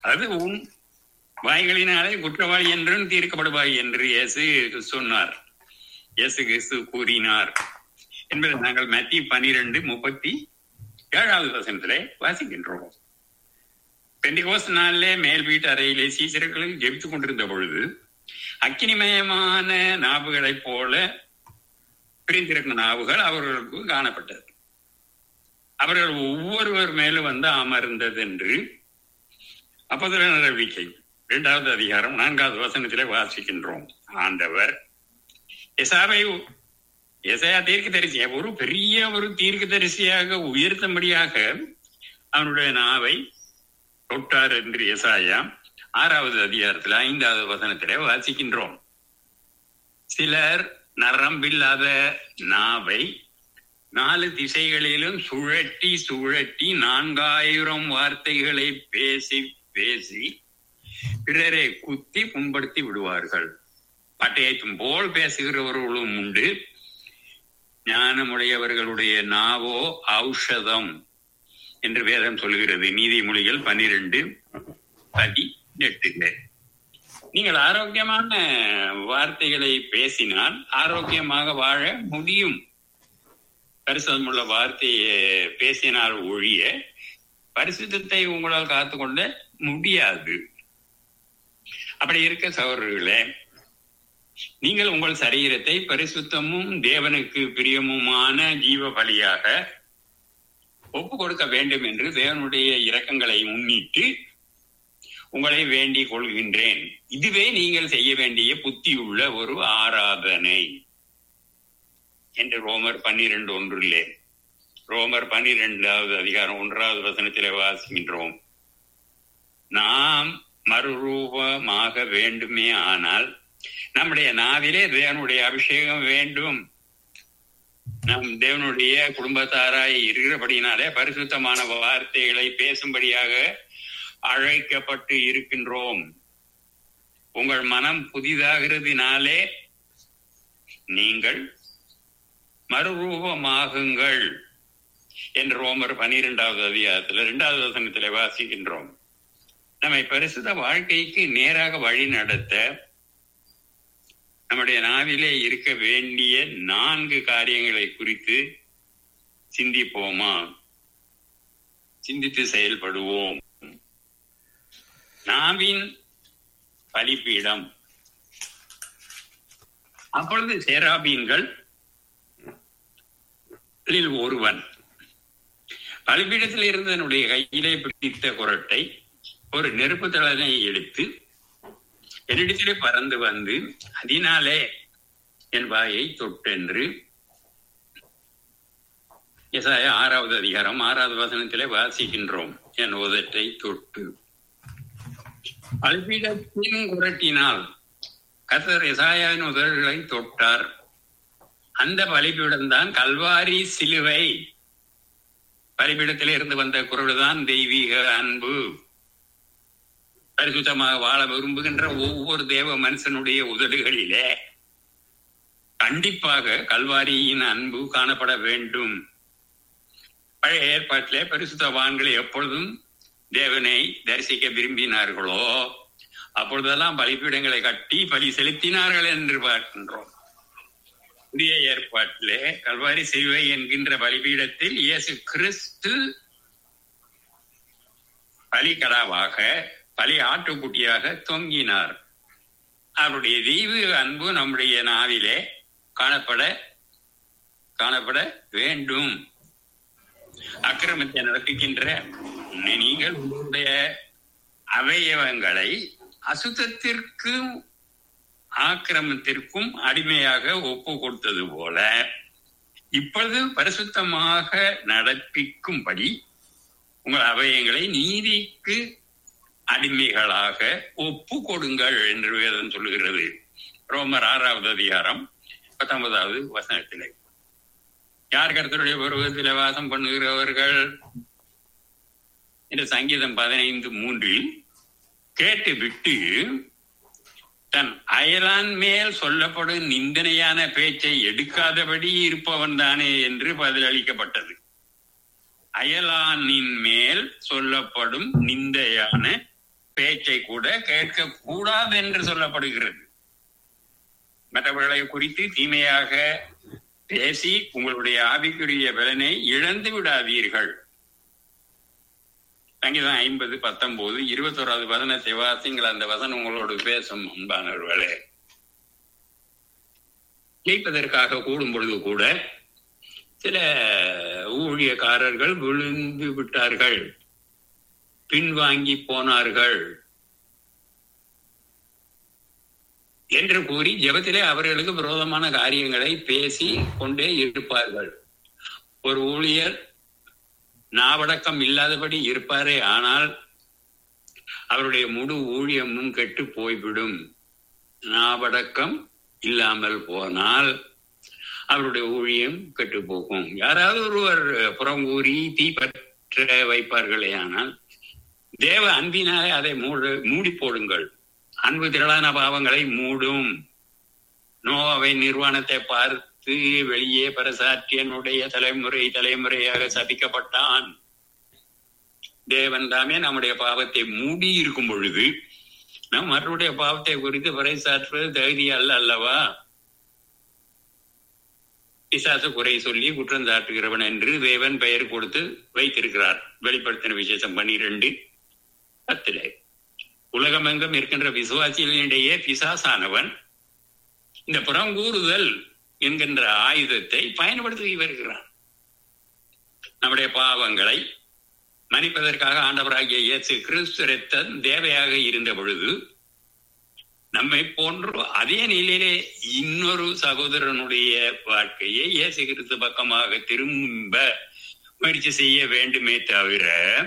அது உன் வாய்களினாலே குற்றவாளி என்றும் தீர்க்கப்படுவாய் என்று இயேசு சொன்னார் இயேசு கிறிஸ்து கூறினார் என்பதை நாங்கள் மத்திய பனிரெண்டு முப்பத்தி ஏழாவது வசனத்திலே வாசிக்கின்றோம் பெண்டிகோஸ் நாளிலே மேல் வீட்டு அறையிலே சீசர்கள் ஜெபித்துக் கொண்டிருந்த பொழுது அக்கினிமயமான நாவுகளைப் போல பிரிந்திருக்கும் நாவுகள் அவர்களுக்கு காணப்பட்டது அவர்கள் ஒவ்வொருவர் மேலும் வந்து அமர்ந்தது என்று அப்போது நடவடிக்கை இரண்டாவது அதிகாரம் நான்காவது வசனத்திலே வாசிக்கின்றோம் ஆண்டவர் எசாவை எசையா தீர்க்க தரிசிய ஒரு பெரிய ஒரு தீர்க்க தரிசியாக உயர்த்தும்படியாக அவனுடைய நாவை தொட்டார் என்று எசாயா ஆறாவது அதிகாரத்தில் ஐந்தாவது வசனத்திலே வாசிக்கின்றோம் சிலர் நரம்பில்லாத நாவை நாலு திசைகளிலும் சுழட்டி சுழட்டி நான்காயிரம் வார்த்தைகளை பேசி பேசி பிறரை குத்தி புண்படுத்தி விடுவார்கள் பட்டயத்தும் போல் பேசுகிறவர்களும் உண்டு ஞானமுடையவர்களுடைய நாவோ ஔஷதம் என்று வேதம் சொல்கிறது நீதிமொழிகள் பன்னிரண்டு பதினெட்டுல நீங்கள் ஆரோக்கியமான வார்த்தைகளை பேசினால் ஆரோக்கியமாக வாழ முடியும் பரிசுத்தமுள்ள வார்த்தையை பேசினால் ஒழிய பரிசுத்தத்தை உங்களால் காத்துக்கொள்ள முடியாது அப்படி இருக்க சகோதரர்களே நீங்கள் உங்கள் சரீரத்தை பரிசுத்தமும் தேவனுக்கு பிரியமுமான ஜீவ பலியாக ஒப்பு கொடுக்க வேண்டும் என்று தேவனுடைய இரக்கங்களை முன்னிட்டு உங்களை வேண்டிக் கொள்கின்றேன் இதுவே நீங்கள் செய்ய வேண்டிய புத்தியுள்ள ஒரு ஆராதனை என்று ரோமர் பன்னிரண்டு ஒன்றிலே ரோமர் பன்னிரெண்டாவது அதிகாரம் ஒன்றாவது வசனத்திலே வாசிக்கின்றோம் நாம் மறுரூபமாக வேண்டுமே ஆனால் நம்முடைய நாவிலே தேவனுடைய அபிஷேகம் வேண்டும் நம் தேவனுடைய குடும்பத்தாராய் இருக்கிறபடினாலே பரிசுத்தமான வார்த்தைகளை பேசும்படியாக அழைக்கப்பட்டு இருக்கின்றோம் உங்கள் மனம் புதிதாகிறதுனாலே நீங்கள் மறுரூபமாகுங்கள் என்று ரோமர் பனிரெண்டாவது அதிகாரத்தில் இரண்டாவது வசனத்திலே வாசிக்கின்றோம் நம்மை பரிசுத்த வாழ்க்கைக்கு நேராக வழி நடத்த நம்முடைய நாவிலே இருக்க வேண்டிய நான்கு காரியங்களை குறித்து சிந்திப்போமா சிந்தித்து செயல்படுவோம் நாவின் பலிப்பீடம் அப்பொழுது சேராபீன்கள் ஒருவன் பலிபீடத்தில் இருந்த தன்னுடைய கையிலே பிடித்த குரட்டை ஒரு நெருப்பு தளனை எடுத்து என்னிடத்திலே பறந்து வந்து அதனாலே என் வாயை தொட்டென்று எசாய ஆறாவது அதிகாரம் ஆறாவது வசனத்திலே வாசிக்கின்றோம் என் உதட்டை தொட்டு பலிபீடத்தின் குரட்டினால் கத்தர் எசாயாவின் உதடுகளை தொட்டார் அந்த பலிபீடம் தான் கல்வாரி சிலுவை பலிபீடத்திலே இருந்து வந்த குரல் தான் தெய்வீக அன்பு பரிசுத்தமாக வாழ விரும்புகின்ற ஒவ்வொரு தேவ மனுஷனுடைய உதடுகளிலே கண்டிப்பாக கல்வாரியின் அன்பு காணப்பட வேண்டும் பழைய ஏற்பாட்டிலே பரிசுத்தவான்களை எப்பொழுதும் தேவனை தரிசிக்க விரும்பினார்களோ அப்பொழுதெல்லாம் பலிப்பீடங்களை கட்டி பலி செலுத்தினார்கள் என்று பார்க்கின்றோம் புதிய ஏற்பாட்டிலே கல்வாரி சிலுவை என்கின்ற பலிபீடத்தில் இயேசு கிறிஸ்து பலிகடாவாக பலி ஆட்டுக்குட்டியாக தொங்கினார் அவருடைய தெய்வ அன்பு நம்முடைய நாவிலே காணப்பட காணப்பட வேண்டும் அக்கிரமத்தை நடத்துகின்ற நீங்கள் உங்களுடைய அவயவங்களை அசுத்தத்திற்கும் ஆக்கிரமத்திற்கும் அடிமையாக ஒப்பு கொடுத்தது போல இப்பொழுது பரிசுத்தமாக நடப்பிக்கும்படி உங்கள் அவயங்களை நீதிக்கு அடிமைகளாக ஒப்பு கொடுங்கள் என்று வேதம் சொல்லுகிறது ரோமர் ஆறாவது அதிகாரம் பத்தொன்பதாவது வசனத்திலே யார் கருத்தருடைய பருவத்திலே வாசம் பண்ணுகிறவர்கள் என்று சங்கீதம் பதினைந்து மூன்றில் கேட்டு விட்டு தன் அயலான் மேல் சொல்லப்படும் நிந்தனையான பேச்சை எடுக்காதபடி இருப்பவன் தானே என்று பதிலளிக்கப்பட்டது அயலானின் மேல் சொல்லப்படும் நிந்தையான பேச்சை கூட கேட்க கூடாது என்று சொல்லப்படுகிறது மற்றவர்களை குறித்து தீமையாக பேசி உங்களுடைய ஆவிக்குரிய பலனை இழந்து விடாதீர்கள் சங்கீதம் ஐம்பது பத்தொன்பது இருபத்தோராவது வசனத்தை வாசிங்கள் அந்த வசனம் உங்களோடு பேசும் அன்பானவர்களே ஜெயிப்பதற்காக கூடும் பொழுது கூட சில ஊழியக்காரர்கள் விழுந்து விட்டார்கள் பின்வாங்கி போனார்கள் என்று கூறி ஜெபத்திலே அவர்களுக்கு விரோதமான காரியங்களை பேசி கொண்டே இருப்பார்கள் ஒரு ஊழியர் நாவடக்கம் இல்லாதபடி இருப்பாரே ஆனால் அவருடைய முழு ஊழியமும் கெட்டு போய்விடும் நாவடக்கம் இல்லாமல் போனால் அவருடைய ஊழியம் கெட்டு போகும் யாராவது ஒருவர் புறங்கூறி தீப்பற்ற வைப்பார்களே ஆனால் தேவ அன்பினாலே அதை மூடு மூடி போடுங்கள் அன்பு திரளான பாவங்களை மூடும் நோவை நிர்வாணத்தை பார்த்து வெளியே பரசாற்றியனுடைய தலைமுறை தலைமுறையாக சபிக்கப்பட்டான் தேவன் தாமே நம்முடைய பாவத்தை மூடி இருக்கும் பொழுது நம் மற்றவருடைய பாவத்தை குறித்து பறைசாற்றுவது தகுதி அல்ல அல்லவா பிசாசு குறை சொல்லி குற்றம் சாட்டுகிறவன் என்று தேவன் பெயர் கொடுத்து வைத்திருக்கிறார் வெளிப்படுத்தின விசேஷம் பன்னிரெண்டு பத்திலே உலகமெங்கும் இருக்கின்ற விசுவாசிகளிடையே பிசாசானவன் இந்த புறங்கூறுதல் என்கின்ற ஆயுதத்தை பயன்படுத்தி வருகிறான் நம்முடைய பாவங்களை மன்னிப்பதற்காக ஆண்டவராகிய இயேசு கிறிஸ்து ரத்தம் தேவையாக இருந்த பொழுது நம்மை போன்று அதே நிலையிலே இன்னொரு சகோதரனுடைய வாழ்க்கையை இயேசு கிறிஸ்து பக்கமாக திரும்ப முயற்சி செய்ய வேண்டுமே தவிர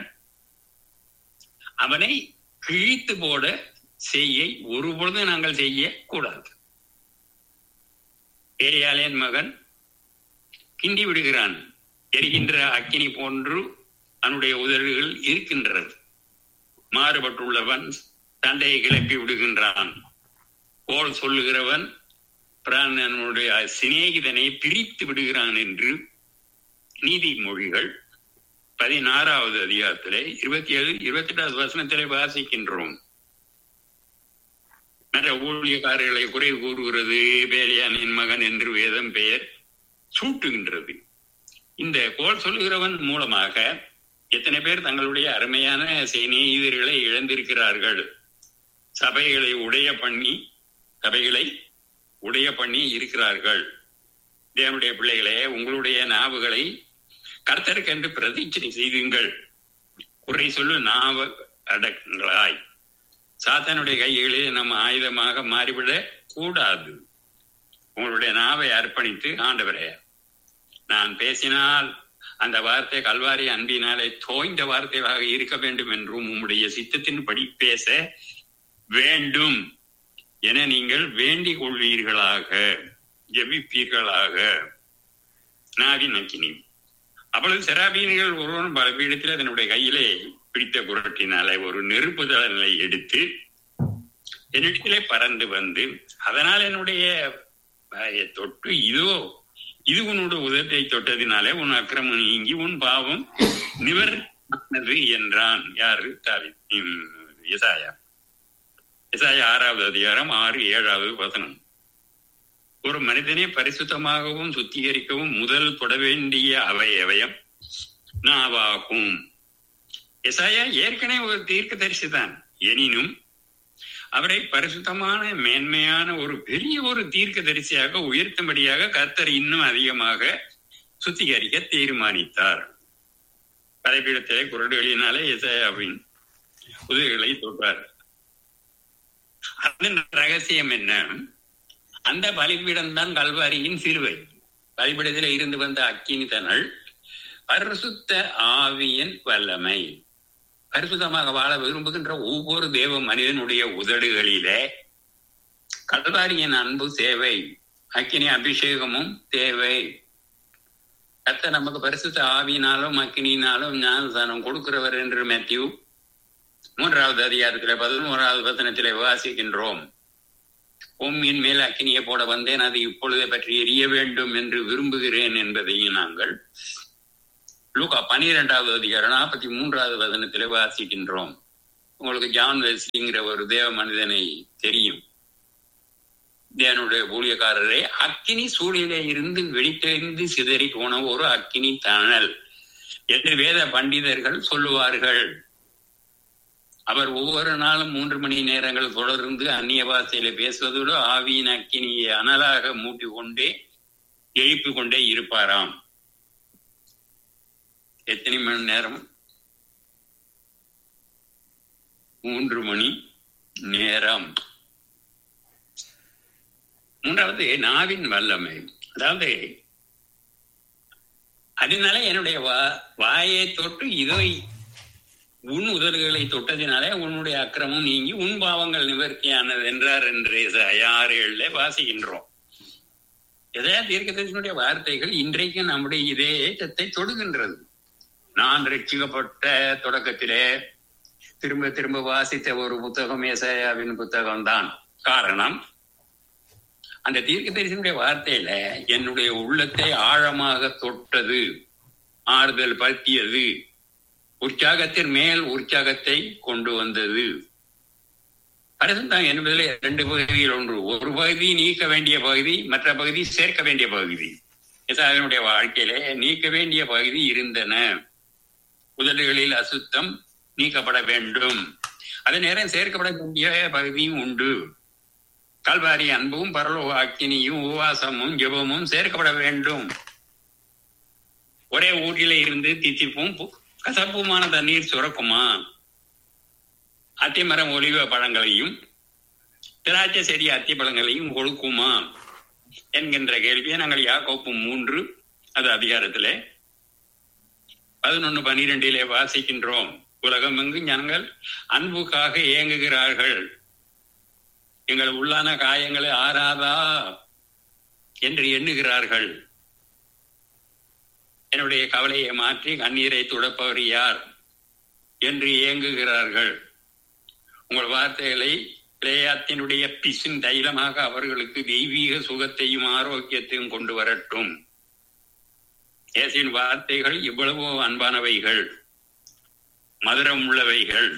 அவனை கிழித்து போட செய்ய ஒருபொழுதும் நாங்கள் செய்ய கூடாது ஏரியாலேன் மகன் கிண்டி விடுகிறான் எரிகின்ற அக்கினி போன்று அவனுடைய உதடுகள் இருக்கின்றது மாறுபட்டுள்ளவன் சண்டையை கிளப்பி விடுகின்றான் போல் சொல்லுகிறவன் பிராணனுடைய சிநேகிதனை பிரித்து விடுகிறான் என்று நீதிமொழிகள் பதினாறாவது அதிகாரத்திலே இருபத்தி ஏழு இருபத்தி எட்டாவது வசனத்திலே வாசிக்கின்றோம் மற்ற ஊழியக்காரர்களை குறை கூறுகிறது பேலியானின் மகன் என்று வேதம் பெயர் சூட்டுகின்றது இந்த கோல் சொல்லுகிறவன் மூலமாக எத்தனை பேர் தங்களுடைய அருமையான சிநேகிதர்களை இழந்திருக்கிறார்கள் சபைகளை உடைய பண்ணி சபைகளை உடைய பண்ணி இருக்கிறார்கள் தேவனுடைய பிள்ளைகளே உங்களுடைய நாவுகளை கர்த்தருக்கென்று பிரதிச்சனை செய்துங்கள் குறை சொல்லு நாவ அடக்கங்களாய் சாத்தானுடைய கைகளிலே நம்ம ஆயுதமாக மாறிவிட கூடாது உங்களுடைய நாவை அர்ப்பணித்து ஆண்டவரே நான் பேசினால் அந்த வார்த்தை கல்வாரி அன்பினாலே தோய்ந்த வார்த்தையாக இருக்க வேண்டும் என்றும் உம்முடைய சித்தத்தின்படி பேச வேண்டும் என நீங்கள் வேண்டிக் கொள்வீர்களாக ஜெபிப்பீர்களாக நாவின் நக்கினி அப்பொழுது செராபீன்கள் ஒருவன் பலபீடத்தில் அதனுடைய கையிலே பிடித்த குரட்டினாலே ஒரு நெருப்பு தளங்களை எடுத்து என்னிடத்திலே பறந்து வந்து அதனால் என்னுடைய தொட்டு இதோ இது உன்னோட உதத்தை தொட்டதினாலே உன் அக்கிரமம் நீங்கி உன் பாவம் நிவர்த்தது என்றான் யாரு தாவி இசாயா இசாயா ஆறாவது அதிகாரம் ஆறு ஏழாவது வசனம் ஒரு மனிதனை பரிசுத்தமாகவும் சுத்திகரிக்கவும் முதல் தொட வேண்டிய அவயவயம் நாவாகும் எசாயா ஏற்கனவே ஒரு தீர்க்க தரிசி தான் எனினும் அவரை பரிசுத்தமான மேன்மையான ஒரு பெரிய ஒரு தீர்க்க தரிசியாக உயர்த்தும்படியாக கர்த்தர் இன்னும் அதிகமாக சுத்திகரிக்க தீர்மானித்தார் படைப்பீடத்திலே குரடுகளினாலே எசாயாவின் உதவிகளை தொட்டார் அதன் ரகசியம் என்ன அந்த பலிபீடம் தான் கல்வாரியின் சிறுவை பலிபீடத்தில் இருந்து வந்த அக்கினி தனல் பரிசுத்த ஆவியின் வல்லமை பரிசுத்தமாக வாழ விரும்புகின்ற ஒவ்வொரு தேவ மனிதனுடைய உதடுகளிலே கல்வாரியின் அன்பு தேவை அக்கினி அபிஷேகமும் தேவை கத்த நமக்கு பரிசுத்த ஆவியினாலும் அக்கினினாலும் ஞானதானம் கொடுக்கிறவர் என்று மேத்யூ மூன்றாவது அதிகாரத்திலே பதினோராவது வசனத்திலே வாசிக்கின்றோம் உம்மின் மேல் அக்கினியை போட வந்தேன் அது இப்பொழுதை பற்றி எரிய வேண்டும் என்று விரும்புகிறேன் என்பதையும் நாங்கள் லூகா பனிரெண்டாவது அதிகாரம் நாற்பத்தி மூன்றாவது வசனத்திலே வாசிக்கின்றோம் உங்களுக்கு ஜான் வெஸ்லிங்கிற ஒரு தேவ மனிதனை தெரியும் என்னுடைய ஊழியக்காரரே அக்கினி சூழலிலே இருந்து வெளித்தெறிந்து சிதறி போன ஒரு அக்கினி தணல் என்று வேத பண்டிதர்கள் சொல்லுவார்கள் அவர் ஒவ்வொரு நாளும் மூன்று மணி நேரங்கள் தொடர்ந்து அந்நிய பாஷையில பேசுவதோடு ஆவியின் அக்கினியை அனலாக மூட்டிக் கொண்டே எழுப்பிக் கொண்டே இருப்பாராம் எத்தனை மணி நேரம் மூன்று மணி நேரம் மூன்றாவது நாவின் வல்லமை அதாவது அதனால என்னுடைய வாயை தொட்டு இதை உன் உதடுகளை தொட்டதினாலே உன்னுடைய அக்கிரமம் நீங்கி உன் பாவங்கள் நிவர்த்தியானது என்றார் என்று ஆறு ஏழுல வாசிக்கின்றோம் எதையா தீர்க்கதரிசனுடைய வார்த்தைகள் இன்றைக்கு நம்முடைய இதயத்தை தொடுகின்றது நான் ரட்சிக்கப்பட்ட தொடக்கத்திலே திரும்ப திரும்ப வாசித்த ஒரு புத்தகம் ஏசாயாவின் புத்தகம் தான் காரணம் அந்த தீர்க்க தரிசனுடைய வார்த்தையில என்னுடைய உள்ளத்தை ஆழமாக தொட்டது ஆறுதல் படுத்தியது உற்சாகத்தின் மேல் உற்சாகத்தை கொண்டு வந்தது அரசுதான் என்பதில் இரண்டு பகுதியில் ஒன்று ஒரு பகுதி நீக்க வேண்டிய பகுதி மற்ற பகுதி சேர்க்க வேண்டிய பகுதி இசாவினுடைய வாழ்க்கையிலே நீக்க வேண்டிய பகுதி இருந்தன உதடுகளில் அசுத்தம் நீக்கப்பட வேண்டும் அதே நேரம் சேர்க்கப்பட வேண்டிய பகுதியும் உண்டு கல்வாரி அன்பும் பரலோக அக்கினியும் உவாசமும் ஜெபமும் சேர்க்கப்பட வேண்டும் ஒரே ஊட்டில இருந்து தித்திப்பும் கசப்புமான தண்ணீர் சுரக்குமா அத்திமரம் ஒலிவ பழங்களையும் திராட்சை செடி அத்தி பழங்களையும் கொடுக்குமா என்கின்ற கேள்வியை நாங்கள் யாக்கோப்பு மூன்று அது அதிகாரத்திலே பதினொன்னு பனிரெண்டிலே வாசிக்கின்றோம் உலகம் எங்கு ஜனங்கள் அன்புக்காக இயங்குகிறார்கள் எங்கள் உள்ளான காயங்களை ஆறாதா என்று எண்ணுகிறார்கள் என்னுடைய கவலையை மாற்றி கண்ணீரை துடப்பவர் யார் என்று இயங்குகிறார்கள் உங்கள் வார்த்தைகளை பிரேயாத்தினுடைய பிசின் தைலமாக அவர்களுக்கு தெய்வீக சுகத்தையும் ஆரோக்கியத்தையும் கொண்டு வரட்டும் ஏசின் வார்த்தைகள் இவ்வளவோ அன்பானவைகள் மதுரம் உள்ளவைகள்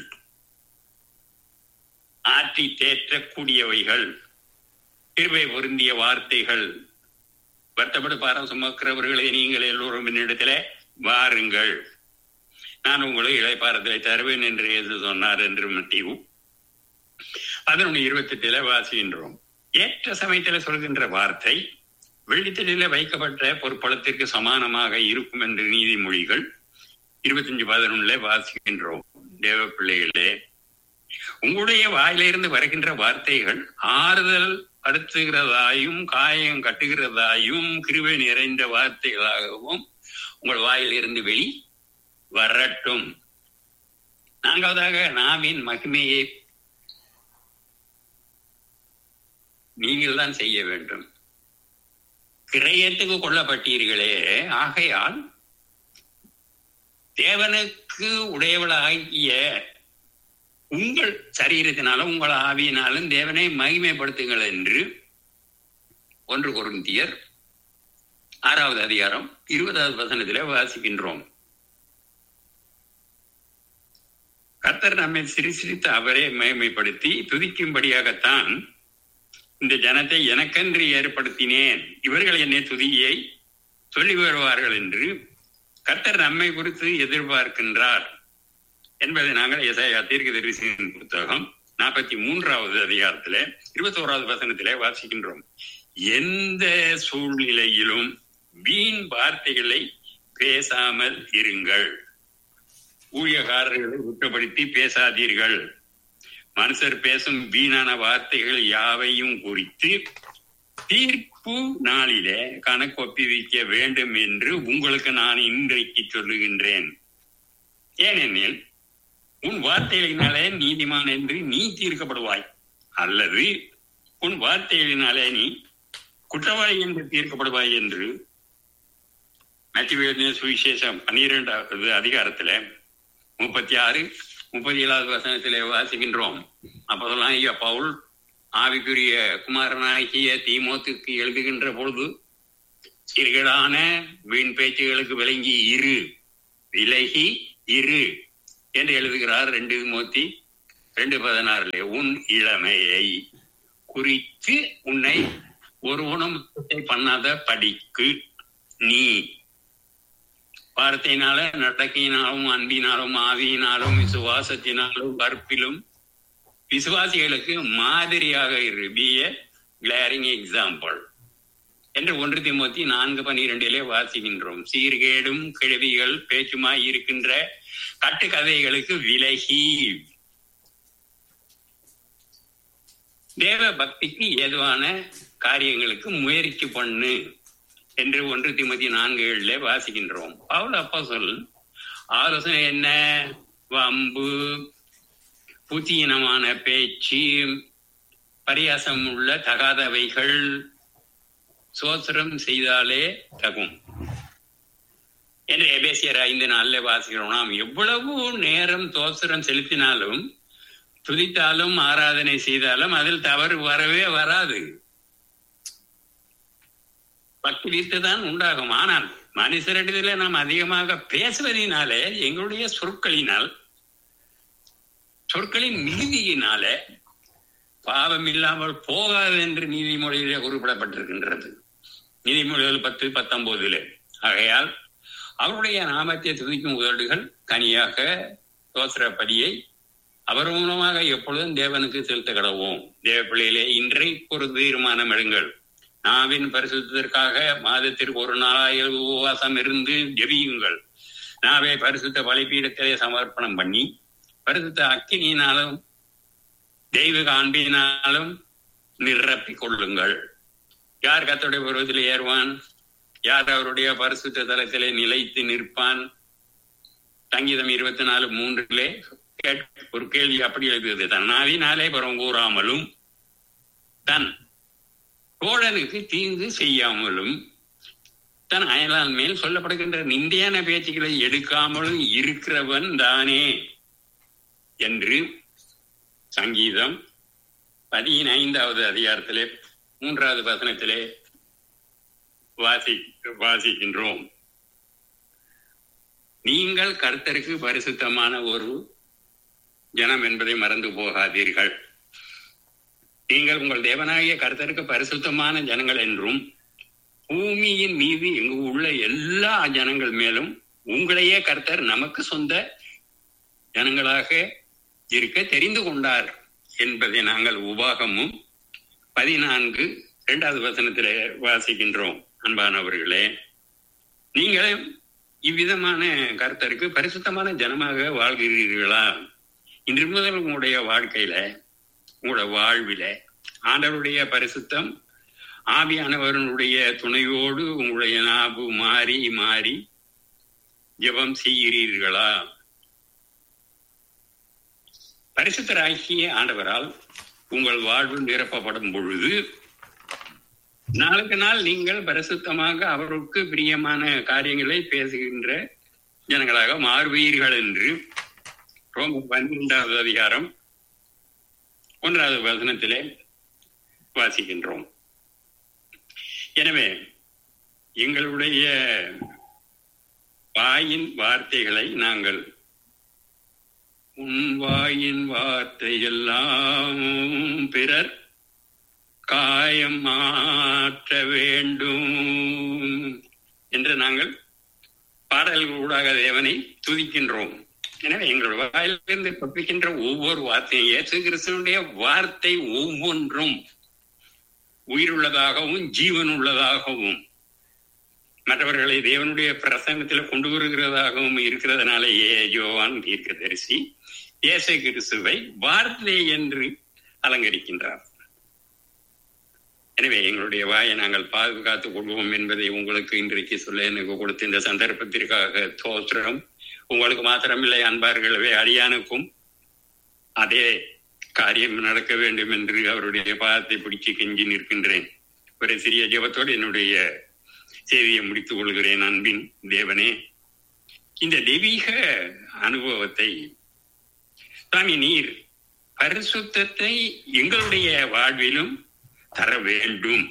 ஆற்றி தேற்றக்கூடியவைகள் கிருபை பொருந்திய வார்த்தைகள் வருத்தப்பட்டு பாரம் சுமக்கிறவர்களை நீங்கள் எல்லோரும் என்னிடத்திலே வாருங்கள் நான் உங்களை இளைப்பாரத்திலே தருவேன் என்று எது சொன்னார் என்று மத்தியும் பதினொன்று இருபத்தி எட்டுல வாசிக்கின்றோம் ஏற்ற சமயத்துல சொல்கின்ற வார்த்தை வெள்ளித்தடியில வைக்கப்பட்ட பொற்பளத்திற்கு சமானமாக இருக்கும் என்று நீதிமொழிகள் இருபத்தஞ்சு பதினொன்னுல வாசிக்கின்றோம் தேவ பிள்ளைகளே உங்களுடைய வாயிலிருந்து வருகின்ற வார்த்தைகள் ஆறுதல் படுத்துகிறதாயும் காயம் கட்டுகிறதாயும் கிருவை நிறைந்த வார்த்தைகளாகவும் உங்கள் வாயில் இருந்து வெளி வரட்டும் நான்காவதாக நாவின் மகிமையை நீங்கள் தான் செய்ய வேண்டும் கிரயத்துக்கு கொல்லப்பட்டீர்களே ஆகையால் தேவனுக்கு உடையவளாகிய உங்கள் சரீரத்தினாலும் உங்கள் ஆவியினாலும் தேவனை மகிமைப்படுத்துங்கள் என்று ஒன்று குருந்தியர் ஆறாவது அதிகாரம் இருபதாவது வசனத்திலே வாசிக்கின்றோம் கர்த்தர் நம்மை சிரிசிரித்து அவரே மகிமைப்படுத்தி துதிக்கும்படியாகத்தான் இந்த ஜனத்தை எனக்கென்று ஏற்படுத்தினேன் இவர்கள் என்னை துதியை சொல்லி வருவார்கள் என்று கர்த்தர் நம்மை குறித்து எதிர்பார்க்கின்றார் என்பதை நாங்கள் எசையா தீர்க்க தரிசின் புத்தகம் நாற்பத்தி மூன்றாவது அதிகாரத்திலே இருபத்தி ஓராவது வசனத்திலே வாசிக்கின்றோம் எந்த சூழ்நிலையிலும் வீண் வார்த்தைகளை பேசாமல் இருங்கள் ஊழியக்காரர்களை குற்றப்படுத்தி பேசாதீர்கள் மனுஷர் பேசும் வீணான வார்த்தைகள் யாவையும் குறித்து தீர்ப்பு நாளிலே கணக்கு ஒப்பிவிக்க வேண்டும் என்று உங்களுக்கு நான் இன்றைக்கு சொல்லுகின்றேன் ஏனெனில் உன் வார்த்தைகளினாலே நீதிமான் என்று நீ தீர்க்கப்படுவாய் அல்லது உன் வார்த்தைகளினாலே நீ குற்றவாளி என்று தீர்க்கப்படுவாய் என்று மத்திய சுவிசேஷம் பன்னிரெண்டாவது அதிகாரத்துல முப்பத்தி ஆறு முப்பத்தி ஏழாவது வசனத்திலே வாசிக்கின்றோம் அப்போதெல்லாம் ஐயா பவுல் ஆவிக்குரிய குமாரனாகிய தீமோத்துக்கு எழுதுகின்ற பொழுது சீர்களான வீண் பேச்சுகளுக்கு விளங்கி இரு விலகி இரு என்று எழுதுகிறார் ரெண்டு மோத்தி ரெண்டு பதினாறுல உன் இளமையை குறித்து உன்னை ஒரு உணம் பண்ணாத படிக்கு நீ வார்த்தையினால நடக்கையினாலும் அன்பினாலும் ஆவியினாலும் விசுவாசத்தினாலும் கற்பிலும் விசுவாசிகளுக்கு மாதிரியாக இரு பி ஏ கிளாரிங் எக்ஸாம்பிள் என்று ஒன்று திமுத்தி நான்கு பனிரெண்டிலே வாசிக்கின்றோம் சீர்கேடும் கிழவிகள் பேச்சுமாய் இருக்கின்ற கட்டுக்கதைகளுக்கு விலகி தேவ பக்திக்கு ஏதுவான காரியங்களுக்கு முயற்சி பண்ணு என்று ஒன்று திமுத்தி நான்கு ஏழுல வாசிக்கின்றோம் பவுல் அப்பா சொல் ஆலோசனை என்ன வம்பு புத்தீனமான பேச்சு பரியாசம் உள்ள தகாதவைகள் சோத்திரம் செய்தாலே தகும் என்று எபேசியர் ஐந்து நாள்ல வாசிக்கிறோம் நாம் எவ்வளவு நேரம் தோத்திரம் செலுத்தினாலும் துதித்தாலும் ஆராதனை செய்தாலும் அதில் தவறு வரவே வராது பக்தி வீட்டு தான் உண்டாகும் ஆனால் மனுஷரிடத்திலே நாம் அதிகமாக பேசுவதினாலே எங்களுடைய சொற்களினால் சொற்களின் மிகுதியினால பாவம் இல்லாமல் போகாது என்று நீதிமொழியிலே குறிப்பிடப்பட்டிருக்கின்றது நீதிமொழிகள் பத்து பத்தொன்பதுல ஆகையால் அவருடைய நாமத்தை துதிக்கும் உதடுகள் கனியாக தோத்திரப்படியை அவர் மூலமாக எப்பொழுதும் தேவனுக்கு செலுத்த கடவோம் தேவ பிள்ளையிலே இன்றை ஒரு தீர்மானம் எடுங்கள் நாவின் பரிசுத்திற்காக மாதத்திற்கு ஒரு நாளாய உபவாசம் இருந்து ஜெபியுங்கள் நாவை பரிசுத்த பலிப்பீடத்திலே சமர்ப்பணம் பண்ணி பரிசுத்த அக்கினியினாலும் தெய்வ அன்பினாலும் நிரப்பிக் கொள்ளுங்கள் யார் கத்தோடைய பருவத்தில் ஏறுவான் யார் அவருடைய பரிசுத்த தலத்திலே நிலைத்து நிற்பான் சங்கீதம் இருபத்தி நாலு மூன்றிலே ஒரு கேள்வி அப்படி எழுதுகிறது தன்னாவினாலே புறம் கூறாமலும் தன் தோழனுக்கு தீங்கு செய்யாமலும் தன் அயலான் மேல் சொல்லப்படுகின்ற நிந்தையான பேச்சுக்களை எடுக்காமலும் இருக்கிறவன் தானே என்று சங்கீதம் பதினைந்தாவது அதிகாரத்திலே மூன்றாவது வசனத்திலே வாசி வாசிக்கின்றோம் நீங்கள் கர்த்தருக்கு பரிசுத்தமான ஒரு ஜனம் என்பதை மறந்து போகாதீர்கள் நீங்கள் உங்கள் தேவனாகிய கர்த்தருக்கு பரிசுத்தமான ஜனங்கள் என்றும் பூமியின் மீது எங்கு உள்ள எல்லா ஜனங்கள் மேலும் உங்களையே கர்த்தர் நமக்கு சொந்த ஜனங்களாக இருக்க தெரிந்து கொண்டார் என்பதை நாங்கள் உபாகமும் பதினான்கு இரண்டாவது வசனத்திலே வாசிக்கின்றோம் அன்பானவர்களே நீங்கள் இவ்விதமான கருத்தருக்கு பரிசுத்தமான ஜனமாக வாழ்கிறீர்களா இன்று முதல் உங்களுடைய வாழ்க்கையில உங்களோட வாழ்வில ஆண்டவருடைய பரிசுத்தம் ஆவியானவர்களுடைய துணையோடு உங்களுடைய நாபு மாறி மாறி ஜெபம் செய்கிறீர்களா பரிசுத்தராகிய ஆண்டவரால் உங்கள் வாழ்வு நிரப்பப்படும் பொழுது நாளுக்கு நாள் நீங்கள் பரிசுத்தமாக அவருக்கு பிரியமான காரியங்களை பேசுகின்ற ஜனங்களாக மாறுவீர்கள் என்று ரோம பன்னிரெண்டாவது அதிகாரம் ஒன்றாவது வசனத்திலே வாசிக்கின்றோம் எனவே எங்களுடைய வாயின் வார்த்தைகளை நாங்கள் உன் வாயின் வார்த்தை எல்லாம் பிறர் காயம் மாற்ற வேண்டும் என்று நாங்கள் பாடல்கள் ஊடாக தேவனை துதிக்கின்றோம் எனவே எங்களுடைய வாயிலிருந்து பிறப்பிக்கின்ற ஒவ்வொரு வார்த்தையும் இயேசு கிறிஸ்துவனுடைய வார்த்தை ஒவ்வொன்றும் உயிருள்ளதாகவும் ஜீவன் உள்ளதாகவும் மற்றவர்களை தேவனுடைய பிரசங்கத்தில் கொண்டு வருகிறதாகவும் இருக்கிறதுனால ஏ ஜோவான் தீர்க்க தரிசி இயேசு கிறிஸ்துவை வார்த்தை என்று அலங்கரிக்கின்றார் எனவே எங்களுடைய வாயை நாங்கள் பாதுகாத்துக் கொள்வோம் என்பதை உங்களுக்கு இன்றைக்கு சொல்ல எனக்கு கொடுத்த இந்த சந்தர்ப்பத்திற்காக தோற்றம் உங்களுக்கு மாத்திரமில்லை அன்பார்களவே அடியானுக்கும் அதே காரியம் நடக்க வேண்டும் என்று அவருடைய பாதத்தை பிடிச்சு கெஞ்சி நிற்கின்றேன் ஒரு சிறிய ஜெபத்தோடு என்னுடைய செய்தியை முடித்துக் கொள்கிறேன் அன்பின் தேவனே இந்த தெய்வீக அனுபவத்தை சாமி நீர் பரிசுத்தத்தை எங்களுடைய வாழ்விலும் தர வேண்டும்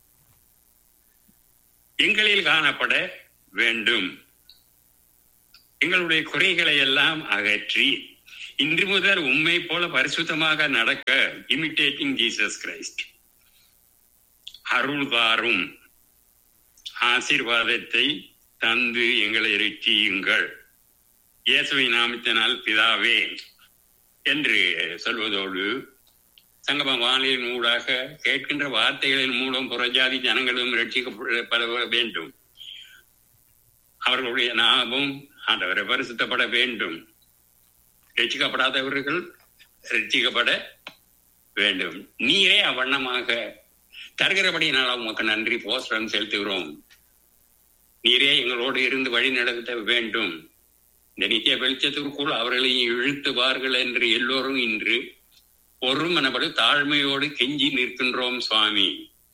எங்களில் காணப்பட வேண்டும் எங்களுடைய குறைகளை எல்லாம் அகற்றி இன்று முதல் உண்மை போல பரிசுத்தமாக நடக்க இமிட்டேட்டிங் ஜீசஸ் கிரைஸ்ட் அருள்தாரும் ஆசீர்வாதத்தை தந்து எங்களை ரட்சியுங்கள் இயேசுவின் நாமத்தினால் பிதாவே என்று சொல்வதோடு சங்கம வானிலின் ஊடாக கேட்கின்ற வார்த்தைகளின் மூலம் புறஜாதி ஜனங்களும் ரட்சிக்கப்பட வேண்டும் அவர்களுடைய நாமும் ஆண்டவரை பரிசுத்தப்பட வேண்டும் ரட்சிக்கப்படாதவர்கள் ரட்சிக்கப்பட வேண்டும் நீரே அவ்வண்ணமாக தருகிறபடியினால் உமக்கு நன்றி போஸ்டம் செலுத்துகிறோம் நீரே எங்களோடு இருந்து வழி நடத்த வேண்டும் இந்த நித்திய வெளிச்சத்திற்குள் அவர்களையும் இழுத்துவார்கள் என்று எல்லோரும் இன்று ஒரு மனப்படு தாழ்மையோடு கெஞ்சி நிற்கின்றோம் சுவாமி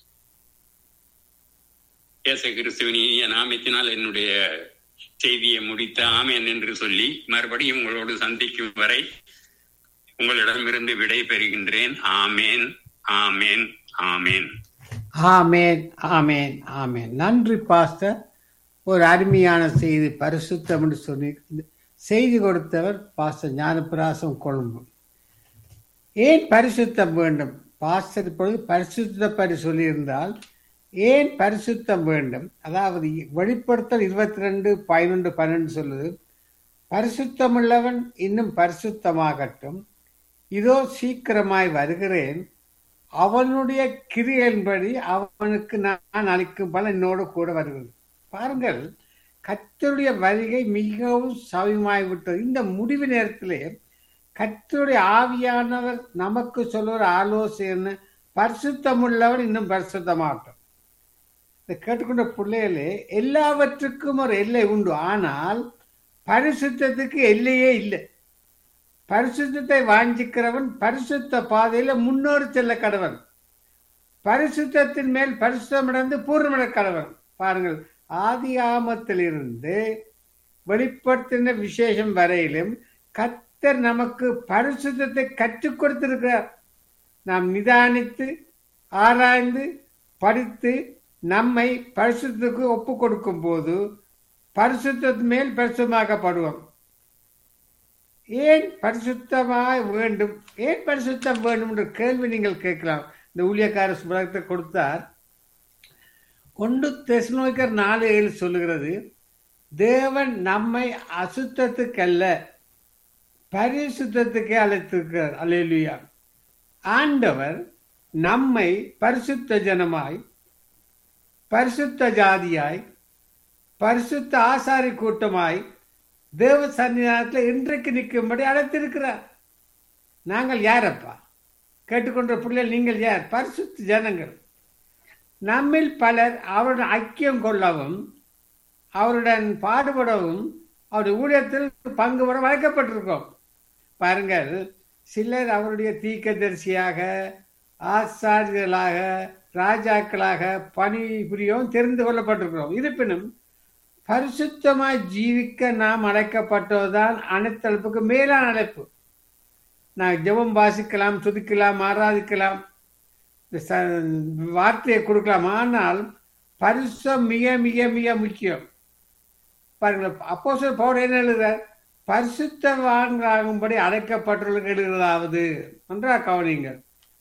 இயேசு கிறிஸ்துவின் இனிய நாமத்தினால் என்னுடைய செய்தியை முடித்த ஆமேன் என்று சொல்லி மறுபடியும் உங்களோடு சந்திக்கும் வரை உங்களிடமிருந்து விடை பெறுகின்றேன் ஆமேன் ஆமேன் ஆமேன் ஆமேன் ஆமேன் ஆமேன் நன்றி பாஸ்டர் ஒரு அருமையான செய்தி பரிசுத்தம் என்று சொல்லி செய்தி கொடுத்தவர் பாஸ்டர் ஞானபிராசம் கொழும்பு ஏன் பரிசுத்தம் வேண்டும் பாஸ்டர் இப்பொழுது பரிசுத்தப்படி சொல்லியிருந்தால் ஏன் பரிசுத்தம் வேண்டும் அதாவது வெளிப்படுத்தல் இருபத்தி ரெண்டு பதினொன்று பன்னெண்டு சொல்லுது பரிசுத்தமுள்ளவன் இன்னும் பரிசுத்தமாகட்டும் இதோ சீக்கிரமாய் வருகிறேன் அவனுடைய கிரியன்படி அவனுக்கு நான் அளிக்கும் பல என்னோடு கூட வருகிறது பாருங்கள் கத்தருடைய வருகை மிகவும் சவியமாய் விட்டது இந்த முடிவு நேரத்திலே கத்தருடைய ஆவியானவர் நமக்கு சொல்லுற ஆலோசனை பரிசுத்தமுள்ளவன் இன்னும் பரிசுத்தமாகட்டும் இந்த கேட்டுக்கொண்ட பிள்ளைகளே எல்லாவற்றுக்கும் ஒரு எல்லை உண்டு ஆனால் பரிசுத்தத்துக்கு எல்லையே இல்லை பரிசுத்தத்தை வாஞ்சிக்கிறவன் பரிசுத்த பாதையில முன்னோரு செல்ல கடவன் பரிசுத்தத்தின் மேல் பரிசுத்தமிடந்து பூர்ணமிட கடவன் பாருங்கள் ஆதி ஆமத்திலிருந்து வெளிப்படுத்தின விசேஷம் வரையிலும் கத்தர் நமக்கு பரிசுத்தத்தை கற்றுக் கொடுத்திருக்கிறார் நாம் நிதானித்து ஆராய்ந்து படித்து நம்மை பரிசுத்துக்கு ஒப்பு கொடுக்கும் போது பரிசுத்தத்து மேல் பரிசுத்தமாக்கப்படுவோம் ஏன் பரிசுத்தமாய் வேண்டும் ஏன் பரிசுத்தம் வேண்டும் என்ற கேள்வி நீங்கள் கேட்கலாம் இந்த ஊழியக்கார சுபலத்தை கொடுத்தார் ஒன்று தெஸ்னோய்க்கர் நாலு ஏழு சொல்லுகிறது தேவன் நம்மை அசுத்தத்துக்கல்ல பரிசுத்தத்துக்கே அழைத்திருக்கிறார் அலையலுயா ஆண்டவர் நம்மை பரிசுத்த ஜனமாய் பரிசுத்த ஜாதியாய் பரிசுத்த ஆசாரி கூட்டமாய் தேவ சன்னிதானத்தில் இன்றைக்கு நிற்கும்படி அழைத்திருக்கிறார் நாங்கள் யாரப்பா கேட்டுக்கொண்ட பிள்ளைகள் நீங்கள் யார் பரிசுத்த ஜனங்கள் நம்மில் பலர் அவருடன் ஐக்கியம் கொள்ளவும் அவருடன் பாடுபடவும் அவருடைய ஊழியத்தில் பங்கு பெற வளைக்கப்பட்டிருக்கோம் பாருங்கள் சிலர் அவருடைய தீக்கதரிசியாக ஆசாரியர்களாக ராஜாக்களாக பணி புரியவும் தெரிந்து கொள்ளப்பட்டிருக்கிறோம் இருப்பினும் பரிசுத்தமாய் ஜீவிக்க நாம் அழைக்கப்பட்டதுதான் அனைத்தளப்புக்கு மேலான அழைப்பு நான் ஜெபம் வாசிக்கலாம் துதிக்கலாம் ஆராதிக்கலாம் வார்த்தையை கொடுக்கலாம் ஆனால் பரிசுத்தம் மிக மிக மிக முக்கியம் பாருங்கள் அப்போ சொல் பவுர் என்ன எழுதுறார் பரிசுத்தவான்களாகும்படி அழைக்கப்பட்டுள்ளவர்கள் எழுதுவதாவது நன்றா கவனிங்கள்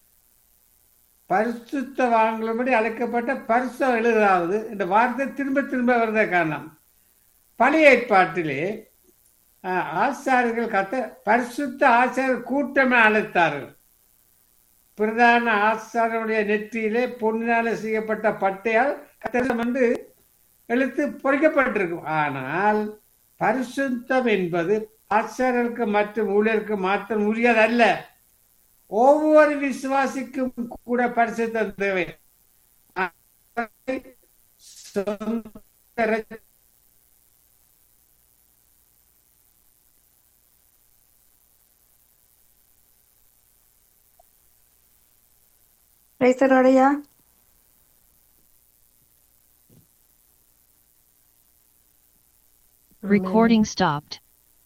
பரிசுத்தவான்களும்படி அழைக்கப்பட்ட பரிசு எழுதுதாவது இந்த வார்த்தை திரும்ப திரும்ப வருவதை காரணம் பழைய ஏற்பாட்டிலே ஆசாரியர்கள் கத்த பரிசுத்த ஆசாரியர் கூட்டமே அழைத்தார்கள் பிரதான ஆசாரியனுடைய நெற்றியிலே பொன்னினால செய்யப்பட்ட பட்டையால் கத்தம் வந்து எழுத்து பொறிக்கப்பட்டிருக்கும் ஆனால் பரிசுத்தம் என்பது ஆசாரியருக்கு மற்றும் ஊழியருக்கு மாற்றம் உரியதல்ல ஒவ்வொரு விசுவாசிக்கும் கூட பரிசுத்தம் தேவை ரைசரோடையா Recording stopped.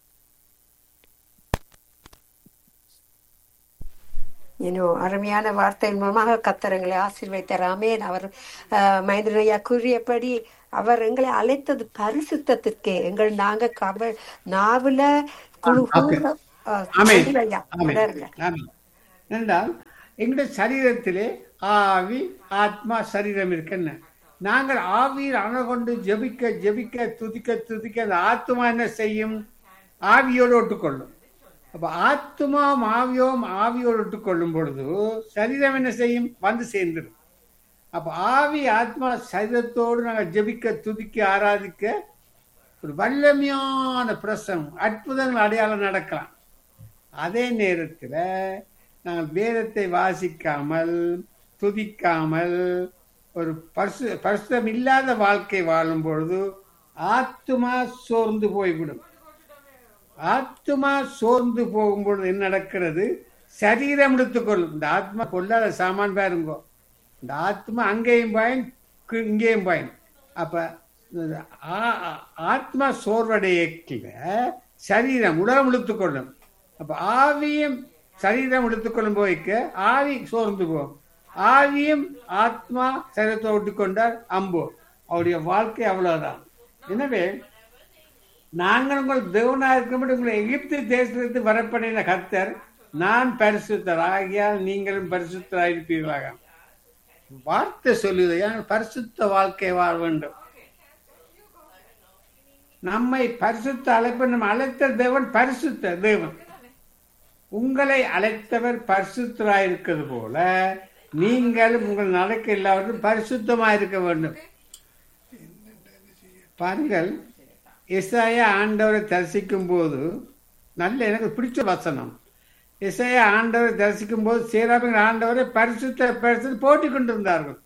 இன்னும் அருமையான வார்த்தையின் மூலமாக கத்தரங்களை ஆசீர்வைத்தார் ஆமேன் அவர் மகேந்திரனையா கூறியபடி அவர் எங்களை அழைத்தது பரிசுத்தத்திற்கே எங்கள் நாங்க கவ நாவுல குழு அஹ், ஆமென். சொல்லுங்க ஐயா. ஆமென். தொடருங்க. ஆமென். என்றால் எங்களுடைய சரீரத்திலே ஆவி ஆத்மா சரீரம் இருக்குன்னு நாங்கள் ஆவியில் அணகொண்டு ஜெபிக்க ஜெபிக்க துதிக்க துதிக்க அந்த ஆத்மா என்ன செய்யும் ஆவியோடு ஒட்டுக்கொள்ளும் அப்ப ஆத்மாவும் ஆவியோம் ஆவியோடு ஒட்டுக்கொள்ளும் பொழுது சரீரம் என்ன செய்யும் வந்து சேர்ந்துடும் அப்ப ஆவி ஆத்மா சரீரத்தோடு நாங்கள் ஜெபிக்க துதிக்க ஆராதிக்க ஒரு வல்லமையான பிரசனம் அற்புதங்கள் அடையாளம் நடக்கலாம் அதே நேரத்தில் நாங்கள் வேதத்தை வாசிக்காமல் துதிக்காமல் ஒரு பரிசு பரிசுத்தம் இல்லாத வாழ்க்கை வாழும் பொழுது ஆத்துமா சோர்ந்து போய்விடும் ஆத்துமா சோர்ந்து போகும்பொழுது என்ன நடக்கிறது சரீரம் எடுத்துக்கொள்ளும் இந்த ஆத்மா கொள்ளாத சாமான் பாருங்கோ இந்த ஆத்மா அங்கேயும் பயன் கு- இங்கேயும் பயன் அப்ப இந்த ஆ- ஆ- ஆத்மா சோர்வடையக்கில சரீரம் உடலம் இழுத்துக்கொள்ளும் அப்ப ஆவியும் சரீரம் எடுத்துக்கொள்ளும் போய்க்க ஆவி சோர்ந்து போகும் ஆவியும் ஆத்மா சரீரத்தை ஒட்டிக்கொண்டால் அம்பு அவருடைய வாழ்க்கை அவ்வளவுதான் எனவே நாங்கள் உங்கள் தேவனா இருக்கும்படி உங்களை எகிப்து தேசத்திலிருந்து வரப்படின கர்த்தர் நான் பரிசுத்தர் ஆகியால் நீங்களும் பரிசுத்தராயிருப்பீர்களாக வார்த்தை சொல்லுது ஏன் பரிசுத்த வாழ்க்கை வாழ வேண்டும் நம்மை பரிசுத்த அழைப்பு நம்ம அழைத்த தேவன் பரிசுத்த தேவன் உங்களை அழைத்தவர் பரிசுத்தராயிருக்கிறது போல நீங்களும் உங்கள் நடக்க எல்லாவற்றும் பரிசுத்தமாயிருக்க வேண்டும் பாருங்கள் எஸ்ஐயா ஆண்டவரை தரிசிக்கும் போது நல்ல எனக்கு பிடிச்ச வசனம் எஸ்ஐயா ஆண்டவரை தரிசிக்கும் போது சேராபின் ஆண்டவரை பரிசுத்த பரிசுத்த போட்டி கொண்டிருந்தார்கள்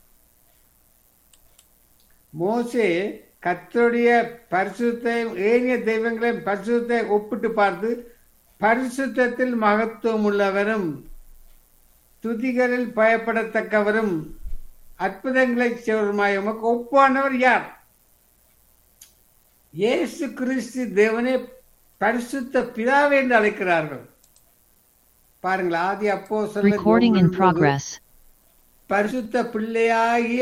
மோசே கத்தருடைய பரிசுத்தை ஏனைய தெய்வங்களையும் பரிசுத்தை ஒப்பிட்டு பார்த்து பரிசுத்தத்தில் மகத்துவம் உள்ளவரும் துதிகளில் பயப்படத்தக்கவரும் அற்புதங்களை செய்வருமாய் உமக்கு ஒப்பானவர் யார் இயேசு கிறிஸ்து தேவனே பரிசுத்த பிதாவே என்று அழைக்கிறார்கள் பாருங்கள் ஆதி அப்போ Recording in progress. பரிசுத்த பிள்ளையாகிய